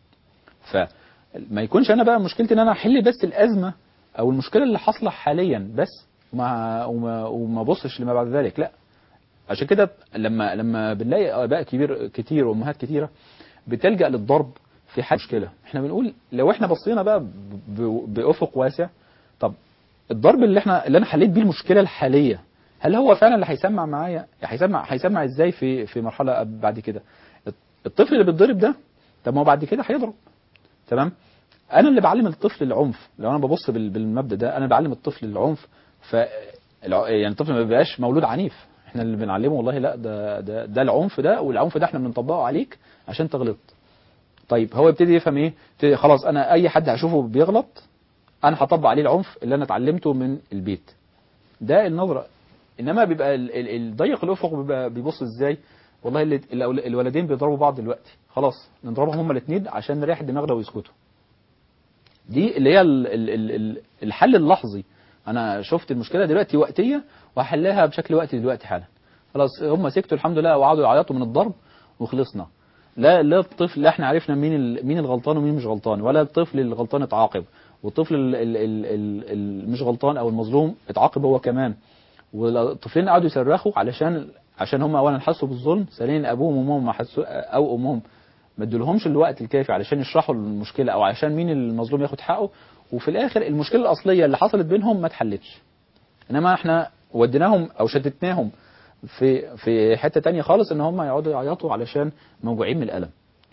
فما يكونش انا بقى مشكلتي ان انا احل بس الازمه او المشكله اللي حاصله حاليا بس وما وما وما ابصش لما بعد ذلك لا عشان كده لما لما بنلاقي اباء كبير كتير وامهات كتيره بتلجا للضرب في حل مشكله احنا بنقول لو احنا بصينا بقى ب- ب- بافق واسع طب الضرب اللي احنا اللي انا حليت بيه المشكله الحاليه هل هو فعلا اللي هيسمع معايا هيسمع هيسمع ازاي في في مرحله بعد كده الطفل اللي بيتضرب ده طب ما هو بعد كده هيضرب تمام انا اللي بعلم الطفل العنف لو انا ببص بال- بالمبدا ده انا بعلم الطفل العنف ف الع- يعني الطفل ما بيبقاش مولود عنيف احنا اللي بنعلمه والله لا ده ده ده العنف ده والعنف ده احنا بنطبقه عليك عشان تغلط طيب هو يبتدي يفهم ايه يبتدي خلاص انا اي حد هشوفه بيغلط انا هطبق عليه العنف اللي انا اتعلمته من البيت ده النظره انما بيبقى ال- ال- الضيق الافق بيبقى بيبص ازاي والله اللي- الأول- الولدين بيضربوا بعض دلوقتي خلاص نضربهم هما الاثنين عشان نريح دماغنا ويسكتوا دي اللي هي ال- ال- ال- ال- الحل اللحظي انا شفت المشكله دلوقتي وقتيه وهحلها بشكل وقتي دلوقتي حالا خلاص هم سكتوا الحمد لله وقعدوا يعيطوا من الضرب وخلصنا لا لا الطفل لا احنا عرفنا مين ال- مين الغلطان ومين مش غلطان ولا الطفل الغلطان اتعاقب والطفل ال- ال- ال- ال- ال- مش غلطان او المظلوم اتعاقب هو كمان والطفلين قعدوا يصرخوا علشان عشان هم اولا حسوا بالظلم ثانيا ابوهم وامهم ما حسوا او امهم ما ادولهمش الوقت الكافي علشان يشرحوا المشكله او عشان مين المظلوم ياخد حقه وفي الاخر المشكله الاصليه اللي حصلت بينهم ما اتحلتش انما احنا وديناهم او شتتناهم في في حته تانية خالص ان هم يقعدوا يعيطوا علشان موجوعين من الالم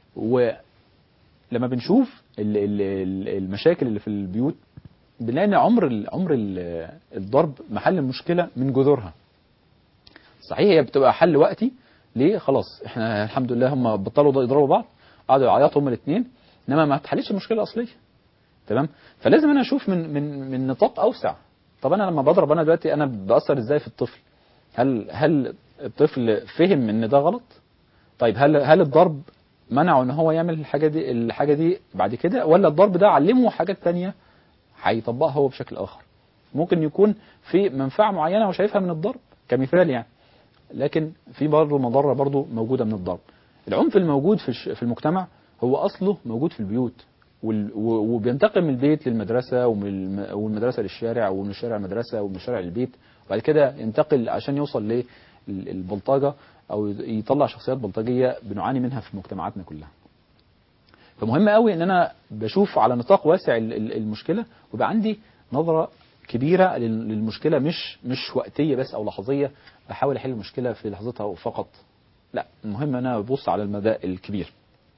ولما بنشوف ال- ال- ال- المشاكل اللي في البيوت بنلاقي ان عمر ال- عمر ال- الضرب محل المشكله من جذورها صحيح هي بتبقى حل وقتي ليه خلاص احنا الحمد لله هم بطلوا يضربوا بعض قعدوا يعيطوا هم الاثنين انما ما اتحلتش المشكله الاصليه تمام فلازم انا اشوف من من من نطاق اوسع طب انا لما بضرب انا دلوقتي انا باثر ازاي في الطفل هل هل الطفل فهم ان ده غلط طيب هل هل الضرب منعه ان هو يعمل الحاجه دي الحاجه دي بعد كده ولا الضرب ده علمه حاجات تانية هيطبقها هو بشكل اخر ممكن يكون في منفعه معينه وشايفها من الضرب كمثال يعني لكن في برضه مضره برضه موجوده من الضرب العنف الموجود في الش- في المجتمع هو اصله موجود في البيوت وال- و- وبينتقل من البيت للمدرسه ومن الم- والمدرسه للشارع ومن الشارع للمدرسه ومن الشارع للبيت وبعد كده ينتقل عشان يوصل للبلطجه او يطلع شخصيات بلطجيه بنعاني منها في مجتمعاتنا كلها. فمهم قوي ان انا بشوف على نطاق واسع ال- ال- المشكله ويبقى عندي نظره كبيره لل- للمشكله مش مش وقتيه بس او لحظيه بحاول احل المشكله في لحظتها فقط. لا المهم ان انا ببص على المدى الكبير.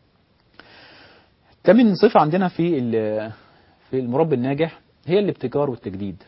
كم صفه عندنا في ال- في المربي الناجح هي الابتكار والتجديد.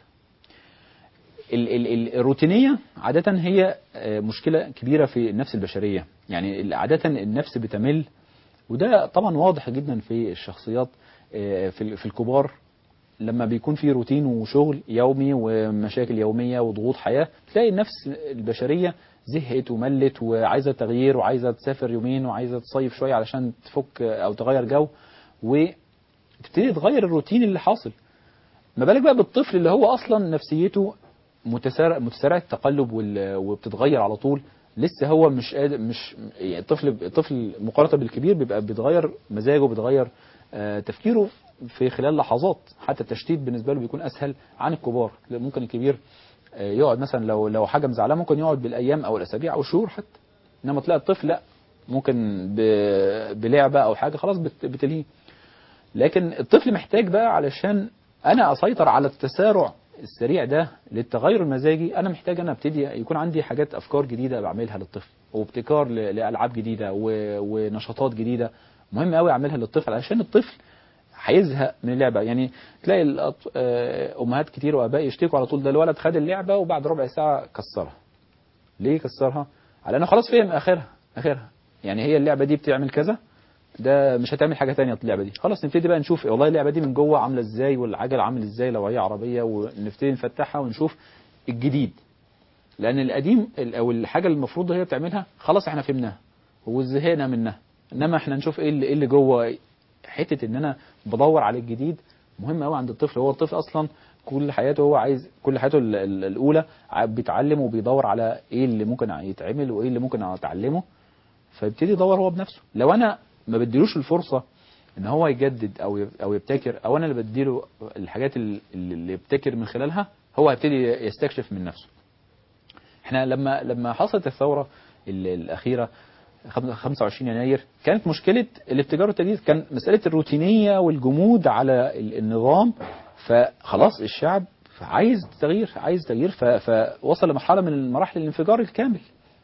ال- ال- ال- الروتينية عادة هي آه، مشكلة كبيرة في النفس البشرية يعني ال- عادة النفس بتمل وده طبعا واضح جدا في الشخصيات آه، في ال- في الكبار لما بيكون في روتين وشغل يومي ومشاكل يومية وضغوط حياة تلاقي النفس البشرية زهقت وملت وعايزة تغيير وعايزة تسافر يومين وعايزة تصيف شوية علشان تفك أو تغير جو وتبتدي تغير الروتين اللي حاصل ما بالك بقى بالطفل اللي هو اصلا نفسيته متسارع متسارع التقلب وال- وبتتغير على طول لسه هو مش قادر مش يعني الطفل الطفل مقارنه بالكبير بيبقى بيتغير مزاجه بيتغير آه، تفكيره في خلال لحظات حتى التشتيت بالنسبه له بيكون اسهل عن الكبار ممكن الكبير آه، يقعد مثلا لو لو حاجه مزعلاه ممكن يقعد بالايام او الاسابيع او الشهور حتى انما تلاقي الطفل لا ممكن ب- بلعبه او حاجه خلاص بت- بتلهيه لكن الطفل محتاج بقى علشان انا اسيطر على التسارع السريع ده للتغير المزاجي انا محتاج انا ابتدي يكون عندي حاجات افكار جديده بعملها للطفل وابتكار ل- لالعاب جديده و- ونشاطات جديده مهم قوي اعملها للطفل علشان الطفل هيزهق من اللعبه يعني تلاقي الأط- آه، امهات كتير واباء يشتكوا على طول ده الولد خد اللعبه وبعد ربع ساعه كسرها ليه كسرها على انه خلاص فهم اخرها اخرها يعني هي اللعبه دي بتعمل كذا ده مش هتعمل حاجه تانية اللعبه دي خلاص نبتدي بقى نشوف والله اللعبه دي من جوه عامله ازاي والعجل عامل ازاي لو هي عربيه ونبتدي نفتحها ونشوف الجديد لان القديم ال- او الحاجه اللي المفروض هي بتعملها خلاص احنا فهمناها وزهقنا منها انما احنا نشوف ايه اللي, إيه اللي جوه حته ان انا بدور على الجديد مهم قوي عند الطفل هو الطفل اصلا كل حياته هو عايز كل حياته ال- ال- الاولى ع- بيتعلم وبيدور على ايه اللي ممكن يتعمل وايه اللي ممكن اتعلمه فيبتدي يدور هو بنفسه لو انا ما بديلوش الفرصه ان هو يجدد او يب- او يبتكر او انا اللي بديله الحاجات اللي اللي يبتكر من خلالها هو هيبتدي يستكشف من نفسه احنا لما لما حصلت الثوره ال- الاخيره خم- 25 يناير كانت مشكله الابتكار والتجديد كان مساله الروتينيه والجمود على ال- النظام فخلاص الشعب عايز تغيير عايز تغيير ف- فوصل لمرحله من مراحل الانفجار الكامل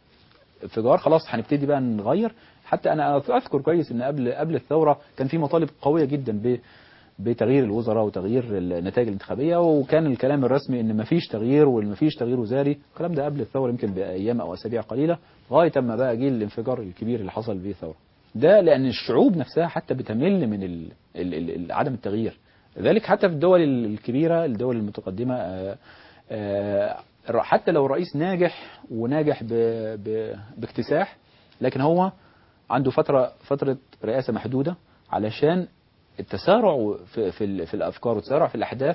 انفجار خلاص هنبتدي بقى نغير حتى انا اذكر كويس ان قبل قبل الثوره كان في مطالب قويه جدا ب بتغيير الوزراء وتغيير النتائج الانتخابيه وكان الكلام الرسمي ان مفيش تغيير ومفيش تغيير وزاري الكلام ده قبل الثوره يمكن بايام او اسابيع قليله لغايه اما بقى جه الانفجار الكبير اللي حصل به الثوره ده لان الشعوب نفسها حتى بتمل من ال ال ال ال عدم التغيير لذلك حتى في الدول الكبيره الدول المتقدمه آه، آه، حتى لو الرئيس ناجح وناجح ب ب باكتساح لكن هو عنده فتره فتره رئاسه محدوده علشان التسارع في في, ال- في الافكار والتسارع في الاحداث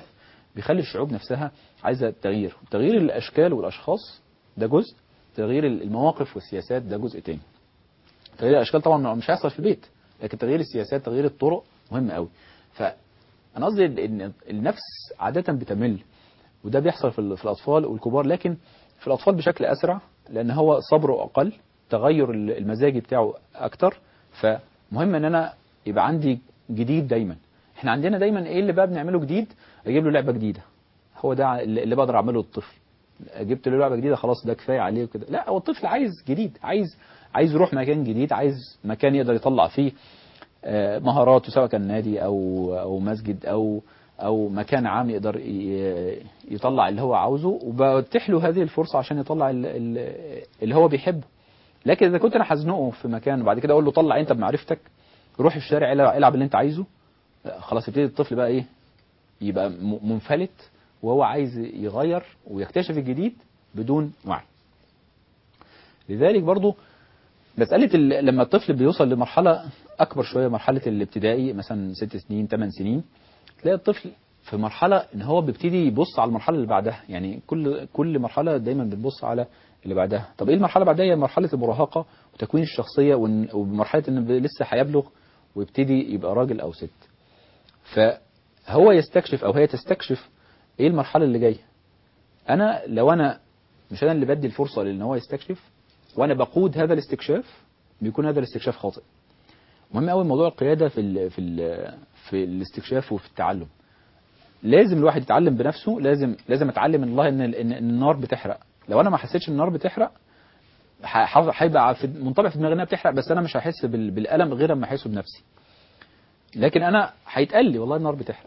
بيخلي الشعوب نفسها عايزه تغيير تغيير الاشكال والاشخاص ده جزء تغيير المواقف والسياسات ده جزء تاني تغيير الاشكال طبعا مش هيحصل في البيت لكن تغيير السياسات تغيير الطرق مهم قوي فانا قصدي ان النفس عاده بتمل وده بيحصل في في الاطفال والكبار لكن في الاطفال بشكل اسرع لان هو صبره اقل تغير المزاجي بتاعه اكتر فمهم ان انا يبقى عندي جديد دايما احنا عندنا دايما ايه اللي بقى بنعمله جديد اجيب له لعبه جديده هو ده اللي بقدر اعمله للطفل جبت له لعبه جديده خلاص ده كفايه عليه وكده لا هو الطفل عايز جديد عايز عايز يروح مكان جديد عايز مكان يقدر يطلع فيه مهاراته سواء كان نادي او او مسجد او او مكان عام يقدر يطلع اللي هو عاوزه وبتح له هذه الفرصه عشان يطلع اللي هو بيحبه لكن اذا كنت انا هزنقه في مكان وبعد كده اقول له طلع انت بمعرفتك روح الشارع العب اللي انت عايزه خلاص يبتدي الطفل بقى ايه يبقى منفلت وهو عايز يغير ويكتشف الجديد بدون وعي لذلك برضو مسألة لما الطفل بيوصل لمرحلة أكبر شوية مرحلة الابتدائي مثلا ست سنين ثمان سنين تلاقي الطفل في مرحلة إن هو بيبتدي يبص على المرحلة اللي بعدها يعني كل كل مرحلة دايما بتبص على اللي بعدها طب إيه المرحلة بعدها هي مرحلة المراهقة وتكوين الشخصية ومرحلة إن لسه هيبلغ ويبتدي يبقى راجل أو ست فهو يستكشف أو هي تستكشف إيه المرحلة اللي جاية أنا لو أنا مش أنا اللي بدي الفرصة لأن هو يستكشف وانا بقود هذا الاستكشاف بيكون هذا الاستكشاف خاطئ مهم قوي موضوع القياده في ال في ال في الاستكشاف وفي التعلم لازم الواحد يتعلم بنفسه لازم لازم اتعلم من الله ان ان النار بتحرق لو انا ما حسيتش ان النار بتحرق هيبقى في منطبع في دماغي انها بتحرق بس انا مش هحس بالالم غير اما احسه بنفسي لكن انا هيتقال لي والله النار بتحرق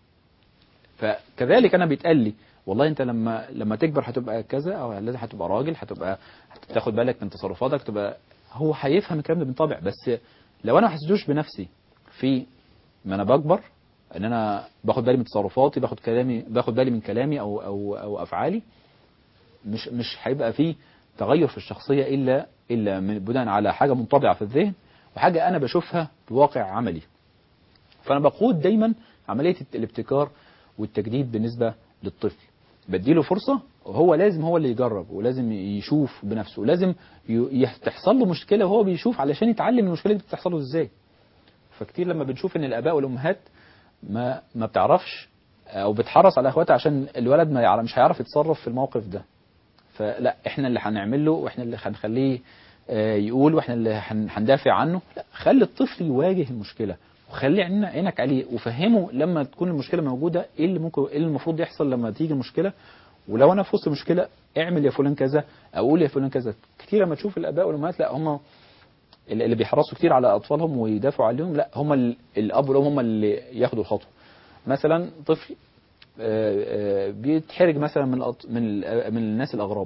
فكذلك انا بيتقال لي والله انت لما لما تكبر هتبقى كذا او هتبقى راجل هتبقى هتاخد بالك من تصرفاتك تبقى هو هيفهم الكلام ده بالطبع بس لو انا ما حسيتوش بنفسي في ما انا بكبر ان انا باخد بالي من تصرفاتي باخد كلامي باخد بالي من كلامي او او او افعالي مش مش هيبقى في تغير في الشخصيه الا الا بناء على حاجه منطبعه في الذهن وحاجه انا بشوفها في واقع عملي فانا بقود دايما عمليه الابتكار والتجديد بالنسبه للطفل بديله فرصة وهو لازم هو اللي يجرب ولازم يشوف بنفسه ولازم تحصل له مشكلة وهو بيشوف علشان يتعلم المشكلة دي بتحصل له ازاي فكتير لما بنشوف ان الاباء والامهات ما ما بتعرفش او بتحرص على اخواتها عشان الولد ما يعرف مش هيعرف يتصرف في الموقف ده فلا احنا اللي هنعمل له واحنا اللي هنخليه يقول واحنا اللي هندافع عنه لا خلي الطفل يواجه المشكله وخلي عينك عليه وفهمه لما تكون المشكله موجوده ايه اللي ممكن ايه اللي المفروض يحصل لما تيجي المشكله ولو انا في وسط مشكله اعمل يا فلان كذا اقول يا فلان كذا كتير لما تشوف الاباء والامهات لا هم اللي بيحرصوا كتير على اطفالهم ويدافعوا عليهم لا هم الاب والام هم اللي ياخدوا الخطوه مثلا طفل بيتحرج مثلا من من من الناس الاغراب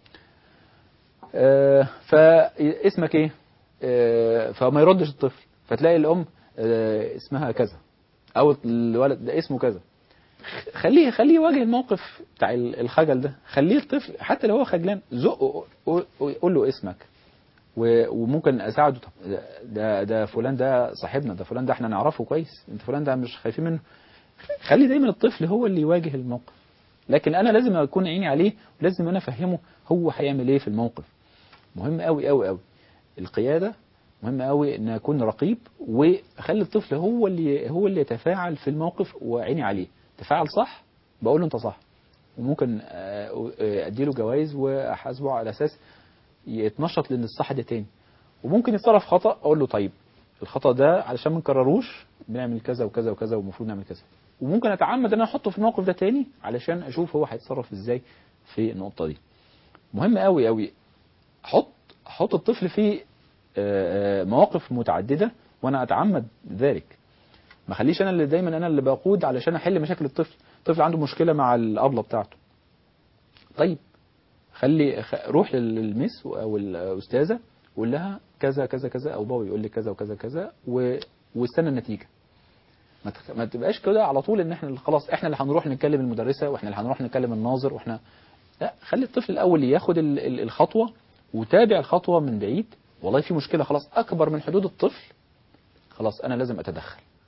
فاسمك ايه فما يردش الطفل فتلاقي الام اسمها كذا او الولد ده اسمه كذا خليه خليه يواجه الموقف بتاع الخجل ده خليه الطفل حتى لو هو خجلان زقه قول له اسمك وممكن اساعده طب ده ده فلان ده صاحبنا ده فلان ده احنا نعرفه كويس انت فلان ده مش خايفين منه خلي دايما الطفل هو اللي يواجه الموقف لكن انا لازم اكون عيني عليه ولازم انا افهمه هو هيعمل ايه في الموقف مهم قوي قوي قوي القياده مهم قوي ان اكون رقيب واخلي الطفل هو اللي هو اللي يتفاعل في الموقف وعيني عليه تفاعل صح بقول له انت صح وممكن اديله جوائز واحاسبه على اساس يتنشط لان الصح ده تاني وممكن يتصرف خطا اقول له طيب الخطا ده علشان ما نكرروش بنعمل كذا وكذا وكذا والمفروض نعمل كذا وممكن اتعمد ان انا احطه في الموقف ده تاني علشان اشوف هو هيتصرف ازاي في النقطه دي مهم قوي قوي حط حط الطفل في مواقف متعدده وانا اتعمد ذلك ما خليش انا اللي دايما انا اللي بقود علشان احل مشاكل الطفل الطفل عنده مشكله مع الابله بتاعته طيب خلي روح للمس او الاستاذه وقول لها كذا كذا كذا او بابا يقول لي كذا وكذا كذا و... واستنى النتيجه ما, تخ... ما تبقاش كده على طول ان احنا خلاص احنا اللي هنروح نكلم المدرسه واحنا اللي هنروح نكلم الناظر واحنا لا خلي الطفل الاول ياخد ال... ال... الخطوه وتابع الخطوه من بعيد والله في مشكله خلاص اكبر من حدود الطفل خلاص انا لازم اتدخل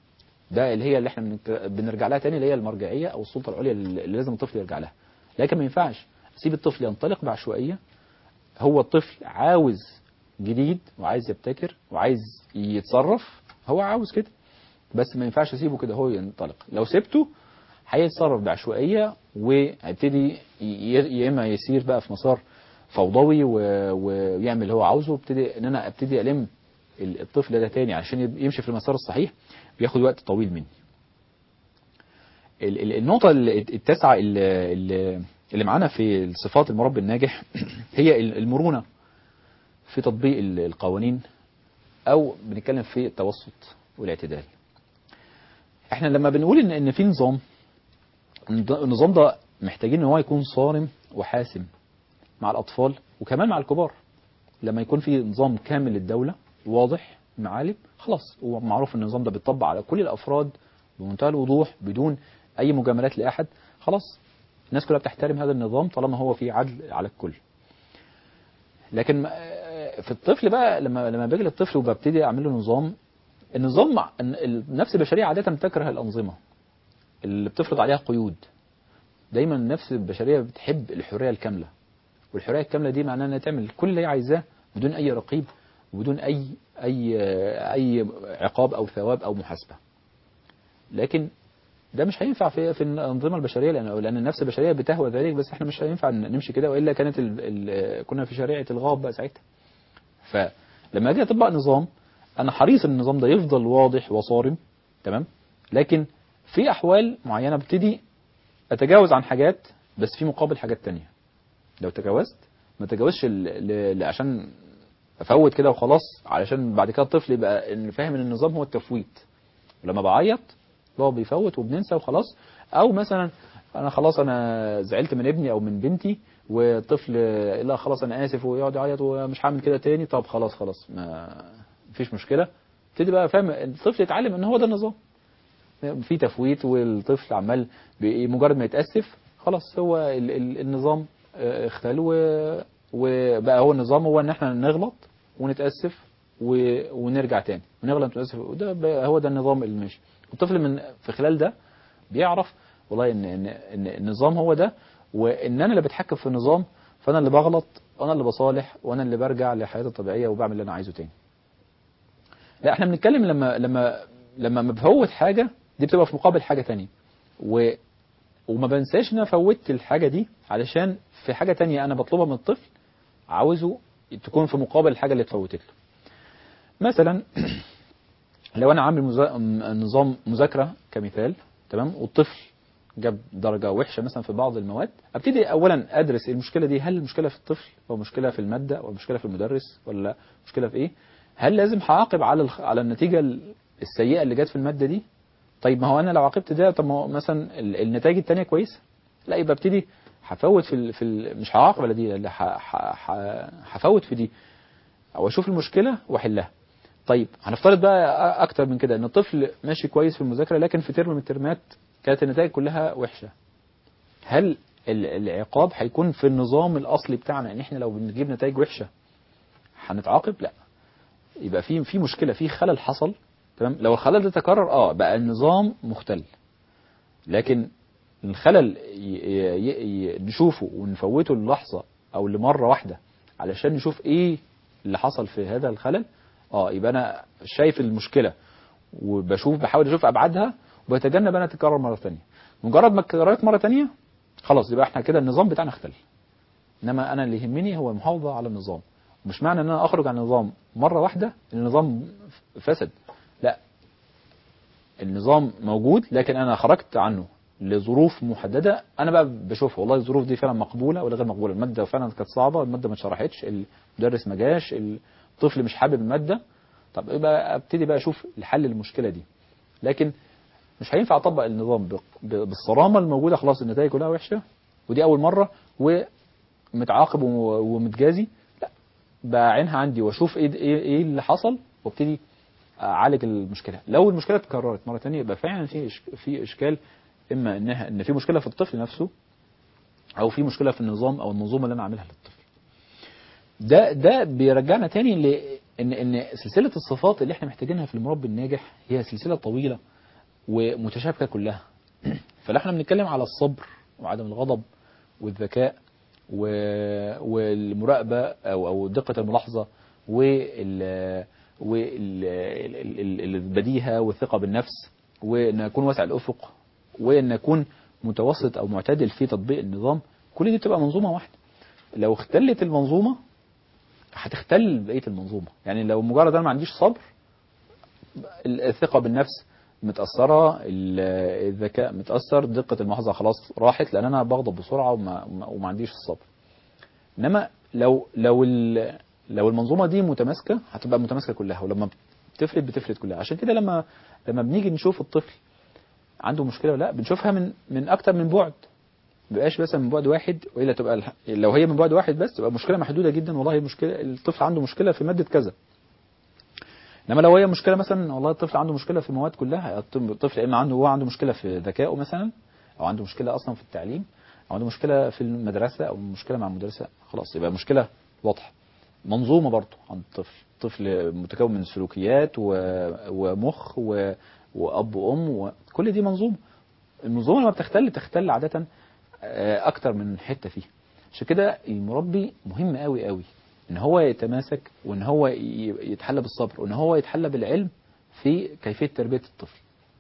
ده اللي هي اللي احنا بنك- بنرجع لها تاني اللي هي المرجعيه او السلطه العليا اللي لازم الطفل يرجع لها لكن ما ينفعش اسيب الطفل ينطلق بعشوائيه هو الطفل عاوز جديد وعايز يبتكر وعايز يتصرف هو عاوز كده بس ما ينفعش اسيبه كده هو ينطلق لو سبته هيتصرف بعشوائيه وهيبتدي ي- يا اما يسير بقى في مسار فوضوي و- ويعمل اللي هو عاوزه وابتدي ان انا ابتدي الم ال- الطفل ده تاني عشان يب- يمشي في المسار الصحيح بياخد وقت طويل مني ال- ال- النقطة ال- التاسعة اللي, اللي- اللي معانا في الصفات المربي الناجح هي ال- المرونة في تطبيق ال- القوانين أو بنتكلم في التوسط والاعتدال احنا لما بنقول ان ان في نظام النظام ده محتاجين ان هو يكون صارم وحاسم مع الاطفال وكمان مع الكبار لما يكون في نظام كامل للدوله واضح معالم خلاص هو معروف ان النظام ده بيطبق على كل الافراد بمنتهى الوضوح بدون اي مجاملات لاحد خلاص الناس كلها بتحترم هذا النظام طالما هو في عدل على الكل لكن ما- في الطفل بقى لما لما باجي للطفل وببتدي اعمل له نظام النظام مع- النفس البشريه عاده تكره الانظمه اللي بتفرض عليها قيود دايما النفس البشريه بتحب الحريه الكامله والحريه الكامله دي معناها انها تعمل كل اللي هي عايزاه بدون اي رقيب وبدون اي اي اي عقاب او ثواب او محاسبه لكن ده مش هينفع في في الانظمه البشريه لان لان النفس البشريه بتهوى ذلك بس احنا مش هينفع نمشي كده والا كانت ال ال كنا في شريعه الغاب بقى ساعتها فلما اجي اطبق نظام انا حريص ان النظام ده يفضل واضح وصارم تمام لكن في احوال معينه ببتدي اتجاوز عن حاجات بس في مقابل حاجات تانية لو تجاوزت ما تجاوزش ل- ل- ل- عشان افوت كده وخلاص علشان بعد كده الطفل يبقى إن فاهم ان النظام هو التفويت ولما بعيط هو بيفوت وبننسى وخلاص او مثلا انا خلاص انا زعلت من ابني او من بنتي والطفل لا خلاص انا اسف ويقعد يعيط ومش هعمل كده تاني طب خلاص خلاص ما مفيش مشكله ابتدي بقى فاهم الطفل يتعلم ان هو ده النظام في تفويت والطفل عمال بي- مجرد ما يتاسف خلاص هو ال ال النظام آه، اختل و- وبقى هو النظام هو ان احنا نغلط ونتاسف و- ونرجع تاني ونغلط ونتاسف وده بقى هو ده النظام اللي ماشي الطفل من في خلال ده بيعرف والله ان ان ان النظام هو ده وان انا اللي بتحكم في النظام فانا اللي بغلط وانا اللي بصالح وانا اللي برجع لحياتي الطبيعيه وبعمل اللي انا عايزه تاني لا احنا بنتكلم لما لما لما ما بفوت حاجه دي بتبقى في مقابل حاجه تانية و وما بنساش ان انا فوتت الحاجه دي علشان في حاجه تانية انا بطلبها من الطفل عاوزه تكون في مقابل الحاجه اللي اتفوتت له مثلا لو انا عامل مزا... م- نظام مذاكره كمثال تمام والطفل جاب درجه وحشه مثلا في بعض المواد ابتدي اولا ادرس المشكله دي هل المشكله في الطفل او مشكله في الماده او مشكله في المدرس ولا مشكله في ايه هل لازم هعاقب على الخ... على النتيجه ال- السيئه اللي جت في الماده دي طيب ما هو انا لو عاقبت ده طب ما هو مثلا ال- النتائج التانية كويسه لا يبقى ابتدي هفوت في ال... في ال... مش هعاقب على دي لا ه... ه... ه... هفوت في دي او اشوف المشكله واحلها طيب هنفترض بقى أ- اكتر من كده ان الطفل ماشي كويس في المذاكره لكن في ترم من الترمات كانت النتائج كلها وحشه هل ال- العقاب هيكون في النظام الاصلي بتاعنا ان احنا لو بنجيب نتائج وحشه هنتعاقب لا يبقى في في مشكله في خلل حصل تمام لو الخلل ده تكرر اه بقى النظام مختل لكن الخلل ي- ي- ي- نشوفه ونفوته للحظه او لمره واحده علشان نشوف ايه اللي حصل في هذا الخلل اه يبقى انا شايف المشكله وبشوف بحاول اشوف ابعادها وبتجنب انا تكرر مره ثانيه مجرد ما اتكررت مره ثانيه خلاص يبقى احنا كده النظام بتاعنا اختل انما انا اللي يهمني هو المحافظه على النظام مش معنى ان انا اخرج عن النظام مره واحده ان النظام فسد لا النظام موجود لكن انا خرجت عنه لظروف محدده انا بقى بشوف والله الظروف دي فعلا مقبوله ولا غير مقبوله الماده فعلا كانت صعبه الماده ما اتشرحتش المدرس ما جاش الطفل مش حابب الماده طب يبقى ابتدي بقى اشوف الحل للمشكله دي لكن مش هينفع اطبق النظام ب- ب- بالصرامه الموجوده خلاص النتائج كلها وحشه ودي اول مره ومتعاقب وم- ومتجازي لا بعينها عندي واشوف ايه ايه إيه اللي حصل وابتدي اعالج المشكله لو المشكله اتكررت مره ثانيه يبقى فعلا في إش- في اشكال اما انها ان في مشكله في الطفل نفسه او في مشكله في النظام او المنظومه اللي انا عاملها للطفل ده ده بيرجعنا تاني ل ان ان سلسله الصفات اللي احنا محتاجينها في المربي الناجح هي سلسله طويله ومتشابكه كلها فلو احنا بنتكلم على الصبر وعدم الغضب والذكاء و... والمراقبه او او دقه الملاحظه وال والبديهه والثقه بالنفس وان اكون واسع الافق وان اكون متوسط او معتدل في تطبيق النظام كل دي بتبقى منظومه واحده لو اختلت المنظومه هتختل بقيه المنظومه يعني لو مجرد انا ما عنديش صبر الثقه بالنفس متاثره ال- الذكاء متاثر دقه الملاحظه خلاص راحت لان انا بغضب بسرعه وما, وما- وما عنديش الصبر انما لو لو ال- لو المنظومه دي متماسكه هتبقى متماسكه كلها ولما بتفلت بتفلت كلها عشان كده لما لما بنيجي نشوف الطفل عنده مشكله ولا لا بنشوفها من من اكتر من بعد ما بيبقاش بس من بعد واحد والا تبقى الح- لو هي من بعد واحد بس تبقى مشكله محدوده جدا والله المشكله الطفل عنده مشكله في ماده كذا انما لو هي مشكله مثلا والله الطفل عنده مشكله في مواد كلها الطفل اما عنده هو عنده مشكله في ذكائه مثلا او عنده مشكله اصلا في التعليم او عنده مشكله في المدرسه او مشكله مع المدرسه خلاص يبقى مشكله واضحه منظومه برضه عند الطفل طفل متكون من سلوكيات و... ومخ و... واب وام وكل دي منظومه المنظومه لما بتختل بتختل عاده آه، اكتر من حته فيها عشان كده المربي مهم قوي قوي ان هو يتماسك وان هو ي- يتحلى بالصبر وان هو يتحلى بالعلم في كيفيه تربيه الطفل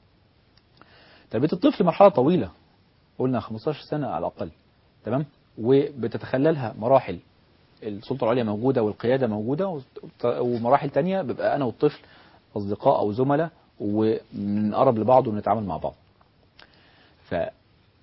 تربيه الطفل مرحله طويله قلنا 15 سنه على الاقل تمام وبتتخللها مراحل السلطه العليا موجوده والقياده موجوده وت- ومراحل تانية بيبقى انا والطفل اصدقاء او زملاء وبنقرب لبعض ونتعامل مع بعض ف ال-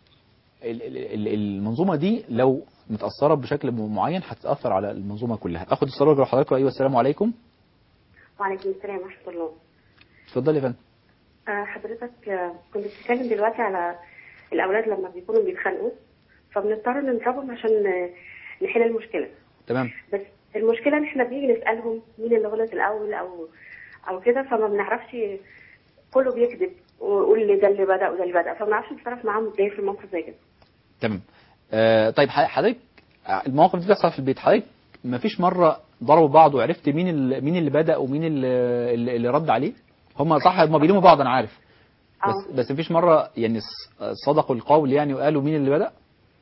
ال- ال- المنظومه دي لو متاثره بشكل معين هتاثر على المنظومه كلها اخد الصلاه على حضرتك ايوه السلام عليكم وعليكم السلام ورحمة الله اتفضلي يا فندم آه، حضرتك آه، كنت بتتكلم دلوقتي على الأولاد لما بيكونوا بيتخانقوا فبنضطر نضربهم عشان آه، نحل المشكلة تمام بس المشكلة إن إحنا بنيجي نسألهم مين اللي غلط الأول أو أو كده فما بنعرفش كله بيكذب ويقول لي ده اللي بدأ وده اللي بدأ فما بنعرفش نتصرف معاهم إزاي في موقف زي كده تمام آه طيب ح- حضرتك آه، المواقف دي بتحصل في البيت حضرتك ما فيش مره ضربوا بعض وعرفت مين اللي مين اللي بدا ومين اللي, اللي اللي رد عليه هم صح هم بيلوموا بعض انا عارف بس آه. بس مفيش مره يعني ص- صدقوا القول يعني وقالوا مين اللي بدا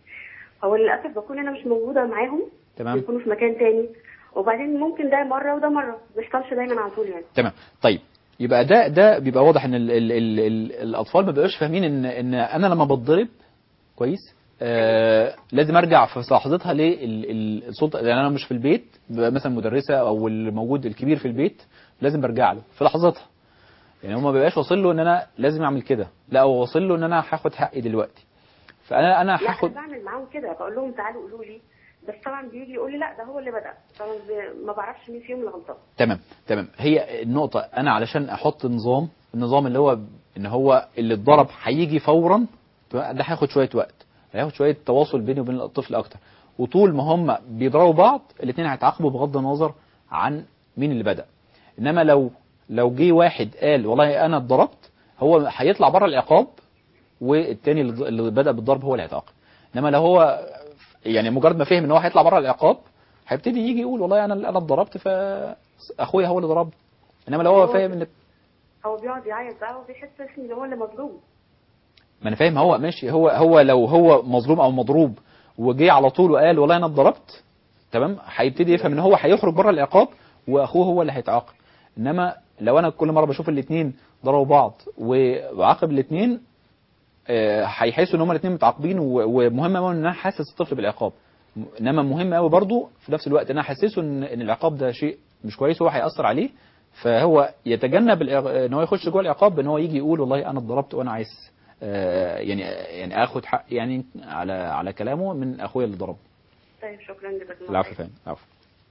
هو للأسف بكون أنا مش موجودة معاهم تمام بيكونوا في مكان تاني وبعدين ممكن ده مرة وده مرة ما بيحصلش دايما على طول يعني تمام طيب يبقى ده ده بيبقى واضح ان ال ال ال ال الاطفال ما بيبقاش فاهمين ان ان انا لما بتضرب كويس آه لازم ارجع في لحظتها للسلطه لان انا مش في البيت بيبقى مثلا مدرسه او الموجود الكبير في البيت لازم برجع له في لحظتها يعني هو ما بيبقاش واصل له ان انا لازم اعمل كده لا هو واصل له ان انا هاخد حقي دلوقتي فانا انا لا انا هاخد بعمل معاهم كده بقول لهم تعالوا قولوا لي بس طبعا بيجي يقول لي لا ده هو اللي بدا فما ب- ما بعرفش مين فيهم اللي غلطان تمام تمام هي النقطة أنا علشان أحط نظام النظام اللي هو إن هو اللي اتضرب هيجي فورا ده هياخد شوية وقت هياخد شوية تواصل بيني وبين الطفل أكتر وطول ما هم بيضربوا بعض الاثنين هيتعاقبوا بغض النظر عن مين اللي بدأ إنما لو لو جه واحد قال والله أنا اتضربت هو هيطلع بره العقاب والتاني اللي اللي بدأ بالضرب هو اللي هيتعاقب إنما لو هو يعني مجرد ما فهم إن هو هيطلع بره العقاب هيبتدي يجي يقول والله انا انا اتضربت فاخويا هو اللي ضربني انما لو هو هو- فاهم ان هو بيقعد يعيط بقى وبيحس ان هو اللي مظلوم ما انا فاهم هو ماشي هو هو لو هو مظلوم او مضروب وجه على طول وقال والله انا اتضربت تمام هيبتدي يفهم ان هو هيخرج بره العقاب واخوه هو اللي هيتعاقب انما لو انا كل مره بشوف الاثنين ضربوا بعض وعاقب الاثنين هيحسوا ان هما الاثنين متعاقبين و- ومهم قوي ان انا حاسس الطفل بالعقاب م- انما مهم قوي برضو في نفس الوقت ان انا احسسه ان ان العقاب ده شيء مش كويس هو هياثر عليه فهو يتجنب الإع- ان هو يخش جوه العقاب بان هو يجي يقول والله انا اتضربت وانا عايز آه، يعني يعني اخد حق يعني على على كلامه من اخويا اللي ضربه طيب شكرا جزاك الله العفو خير. فاهم العفو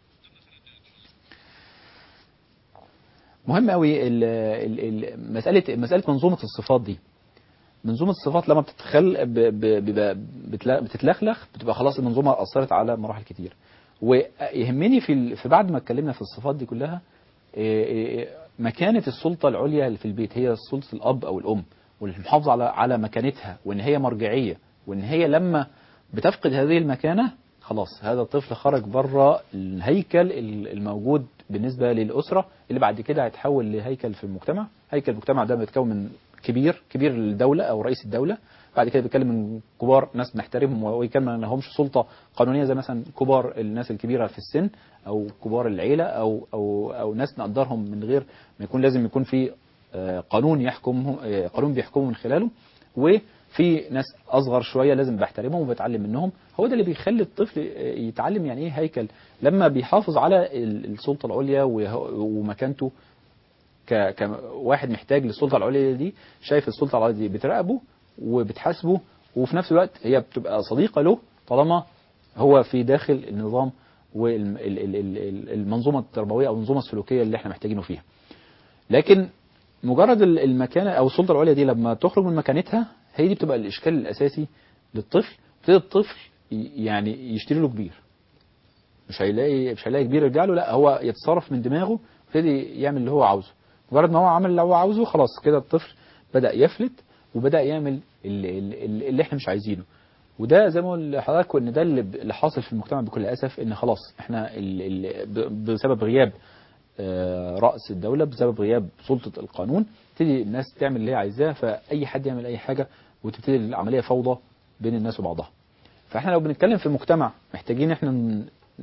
مهم قوي ال- ال- ال- مساله مساله منظومه الصفات دي منظومه الصفات لما بتتخل ب- ب- بيبقى بتلا- بتتلخلخ بتبقى خلاص المنظومه اثرت على مراحل كتير ويهمني في ال- في بعد ما اتكلمنا في الصفات دي كلها إيه إيه مكانه السلطه العليا اللي في البيت هي سلطه الاب او الام والمحافظه على على مكانتها وان هي مرجعيه وان هي لما بتفقد هذه المكانه خلاص هذا الطفل خرج بره الهيكل ال- الموجود بالنسبه للاسره اللي بعد كده هيتحول لهيكل في المجتمع هيكل المجتمع ده بيتكون من كبير كبير الدوله او رئيس الدوله بعد كده بيتكلم من كبار ناس بنحترمهم ويكلم ما لهمش سلطه قانونيه زي مثلا كبار الناس الكبيره في السن او كبار العيله او او او ناس نقدرهم من غير ما يكون لازم يكون في آه، قانون يحكمهم آه، قانون بيحكموا من خلاله وفي ناس اصغر شويه لازم بحترمهم وبتعلم منهم هو ده اللي بيخلي الطفل آه، يتعلم يعني ايه هيكل لما بيحافظ على ال- السلطه العليا وه- ومكانته ك- كواحد محتاج للسلطه العليا دي شايف السلطه العليا دي بتراقبه وبتحاسبه وفي نفس الوقت هي بتبقى صديقه له طالما هو في داخل النظام والمنظومه التربويه او المنظومه السلوكيه اللي احنا محتاجينه فيها. لكن مجرد ال- المكانه او السلطه العليا دي لما تخرج من مكانتها هي دي بتبقى الاشكال الاساسي للطفل يبتدي الطفل ي- يعني يشتري له كبير مش هيلاقي مش هيلاقي كبير يرجع له لا هو يتصرف من دماغه يبتدي يعمل اللي هو عاوزه مجرد ما هو عمل اللي هو عاوزه خلاص كده الطفل بدأ يفلت وبدأ يعمل اللي, اللي, اللي احنا مش عايزينه وده زي ما قلت لحضرتك ان ده اللي اللي حاصل في المجتمع بكل اسف ان خلاص احنا ال- ال- ب- بسبب غياب آه، رأس الدولة بسبب غياب سلطة القانون تبتدي الناس تعمل اللي هي عايزاه فأي حد يعمل أي حاجة وتبتدي العملية فوضى بين الناس وبعضها فاحنا لو بنتكلم في مجتمع محتاجين احنا ن-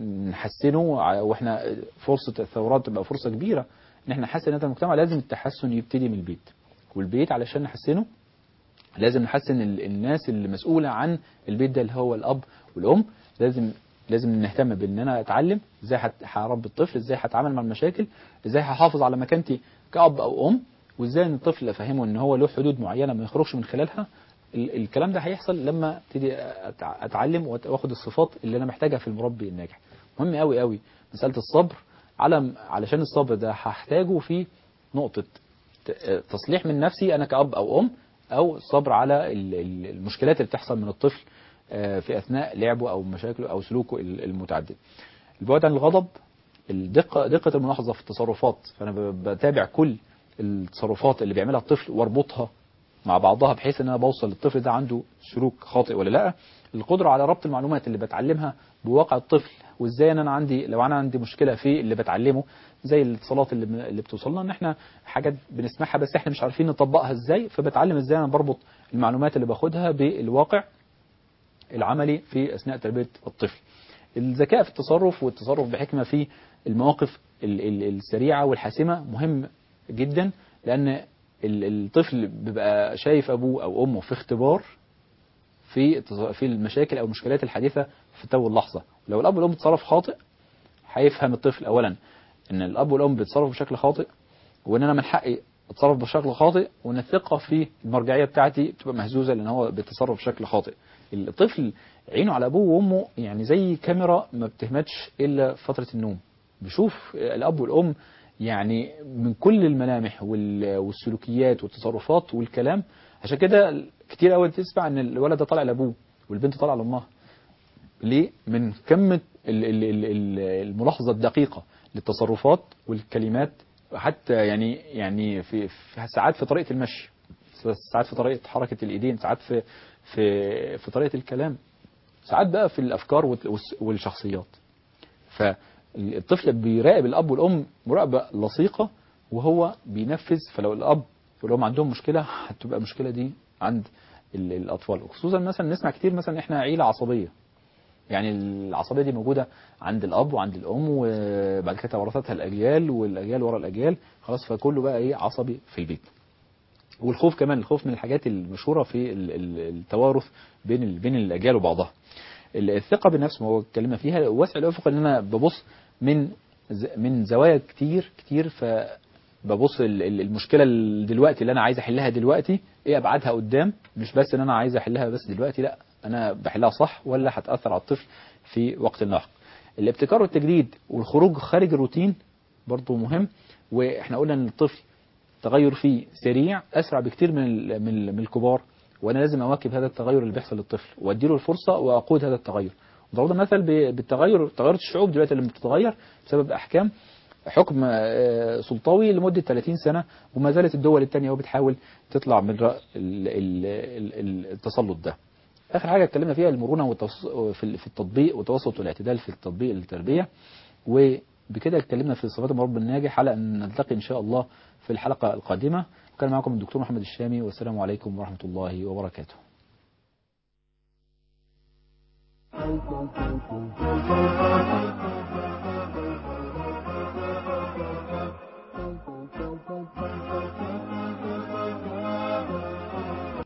نحسنه ع- واحنا فرصة الثورات تبقى فرصة كبيرة ان احنا نحسن هذا المجتمع لازم التحسن يبتدي من البيت والبيت علشان نحسنه لازم نحسن ال- الناس اللي مسؤولة عن البيت ده اللي هو الأب والأم لازم لازم نهتم بان انا اتعلم ازاي هت- هربي الطفل ازاي هتعامل مع المشاكل ازاي هحافظ على مكانتي كأب او ام وازاي ان الطفل افهمه ان هو له حدود معينه ما يخرجش من خلالها ال- الكلام ده هيحصل لما ابتدي أتع- اتعلم وأت- واخد الصفات اللي انا محتاجها في المربي الناجح مهم قوي قوي مساله الصبر على علشان الصبر ده هحتاجه في نقطه ت- تصليح من نفسي انا كأب او ام او الصبر على ال- ال- المشكلات اللي بتحصل من الطفل آه، في اثناء لعبه او مشاكله او سلوكه ال- المتعدد البعد عن الغضب الدقه دقه الملاحظه في التصرفات فانا ب- بتابع كل التصرفات اللي بيعملها الطفل واربطها مع بعضها بحيث ان انا بوصل للطفل ده عنده سلوك خاطئ ولا لا القدره على ربط المعلومات اللي بتعلمها بواقع الطفل وازاي ان انا عندي لو انا عندي مشكله في اللي بتعلمه زي الاتصالات اللي بن- اللي بتوصلنا ان احنا حاجات بنسمعها بس احنا مش عارفين نطبقها ازاي فبتعلم ازاي انا بربط المعلومات اللي باخدها بالواقع العملي في اثناء تربيه الطفل. الذكاء في التصرف والتصرف بحكمه في المواقف ال- ال- السريعه والحاسمه مهم جدا لان ال- الطفل بيبقى شايف ابوه او امه في اختبار في التص- في المشاكل او المشكلات الحادثه في تو اللحظه لو الاب والام تصرف خاطئ هيفهم الطفل اولا ان الاب والام بيتصرفوا بشكل خاطئ وان انا من حقي اتصرف بشكل خاطئ وان الثقه في المرجعيه بتاعتي بتبقى مهزوزه لان هو بيتصرف بشكل خاطئ الطفل عينه على ابوه وامه يعني زي كاميرا ما بتهمتش الا في فتره النوم بيشوف الاب والام يعني من كل الملامح وال- والسلوكيات والتصرفات والكلام عشان كده كتير قوي تسمع ان الولد ده طالع لابوه والبنت طالعه لامها ليه؟ من كم ال- ال- ال- ال- الملاحظة الدقيقة للتصرفات والكلمات حتى يعني يعني في, في ساعات في طريقة المشي ساعات في طريقة حركة الإيدين ساعات في في في طريقة الكلام ساعات بقى في الأفكار والت- والس- والشخصيات فالطفل بيراقب الأب والأم مراقبة لصيقة وهو بينفذ فلو الأب والأم عندهم مشكلة هتبقى المشكلة دي عند ال- الأطفال وخصوصا مثلا نسمع كتير مثلا إحنا عيلة عصبية يعني العصبية دي موجودة عند الأب وعند الأم وبعد كده ورثتها الأجيال والأجيال ورا الأجيال خلاص فكله بقى إيه عصبي في البيت والخوف كمان الخوف من الحاجات المشهورة في ال- ال- التوارث بين ال- بين الأجيال وبعضها ال- الثقة بالنفس ما هو اتكلمنا فيها واسع الأفق إن أنا ببص من ز- من زوايا كتير كتير فببص ال- ال- المشكلة ال- دلوقتي اللي أنا عايز أحلها دلوقتي إيه أبعادها قدام مش بس إن أنا عايز أحلها بس دلوقتي لا أنا بحلها صح ولا هتأثر على الطفل في وقت لاحق الابتكار والتجديد والخروج خارج الروتين برضو مهم واحنا قلنا ان الطفل التغير فيه سريع اسرع بكتير من ال- من ال- من الكبار وانا لازم اواكب هذا التغير اللي بيحصل للطفل واديله الفرصه واقود هذا التغير ضربنا مثل ب- بالتغير تغيرت الشعوب دلوقتي لما بتتغير بسبب احكام حكم آه، سلطوي لمده 30 سنه وما زالت الدول الثانيه وبتحاول تطلع من رأ- ال- ال- ال- ال- التسلط ده اخر حاجه اتكلمنا فيها المرونه والتوس- في ال- في التطبيق والتوسط والاعتدال في التطبيق التربيه وبكده اتكلمنا في صفات المربي الناجح على ان نلتقي ان شاء الله في الحلقه القادمه وكان معكم الدكتور محمد الشامي والسلام عليكم ورحمة الله وبركاته Thank you.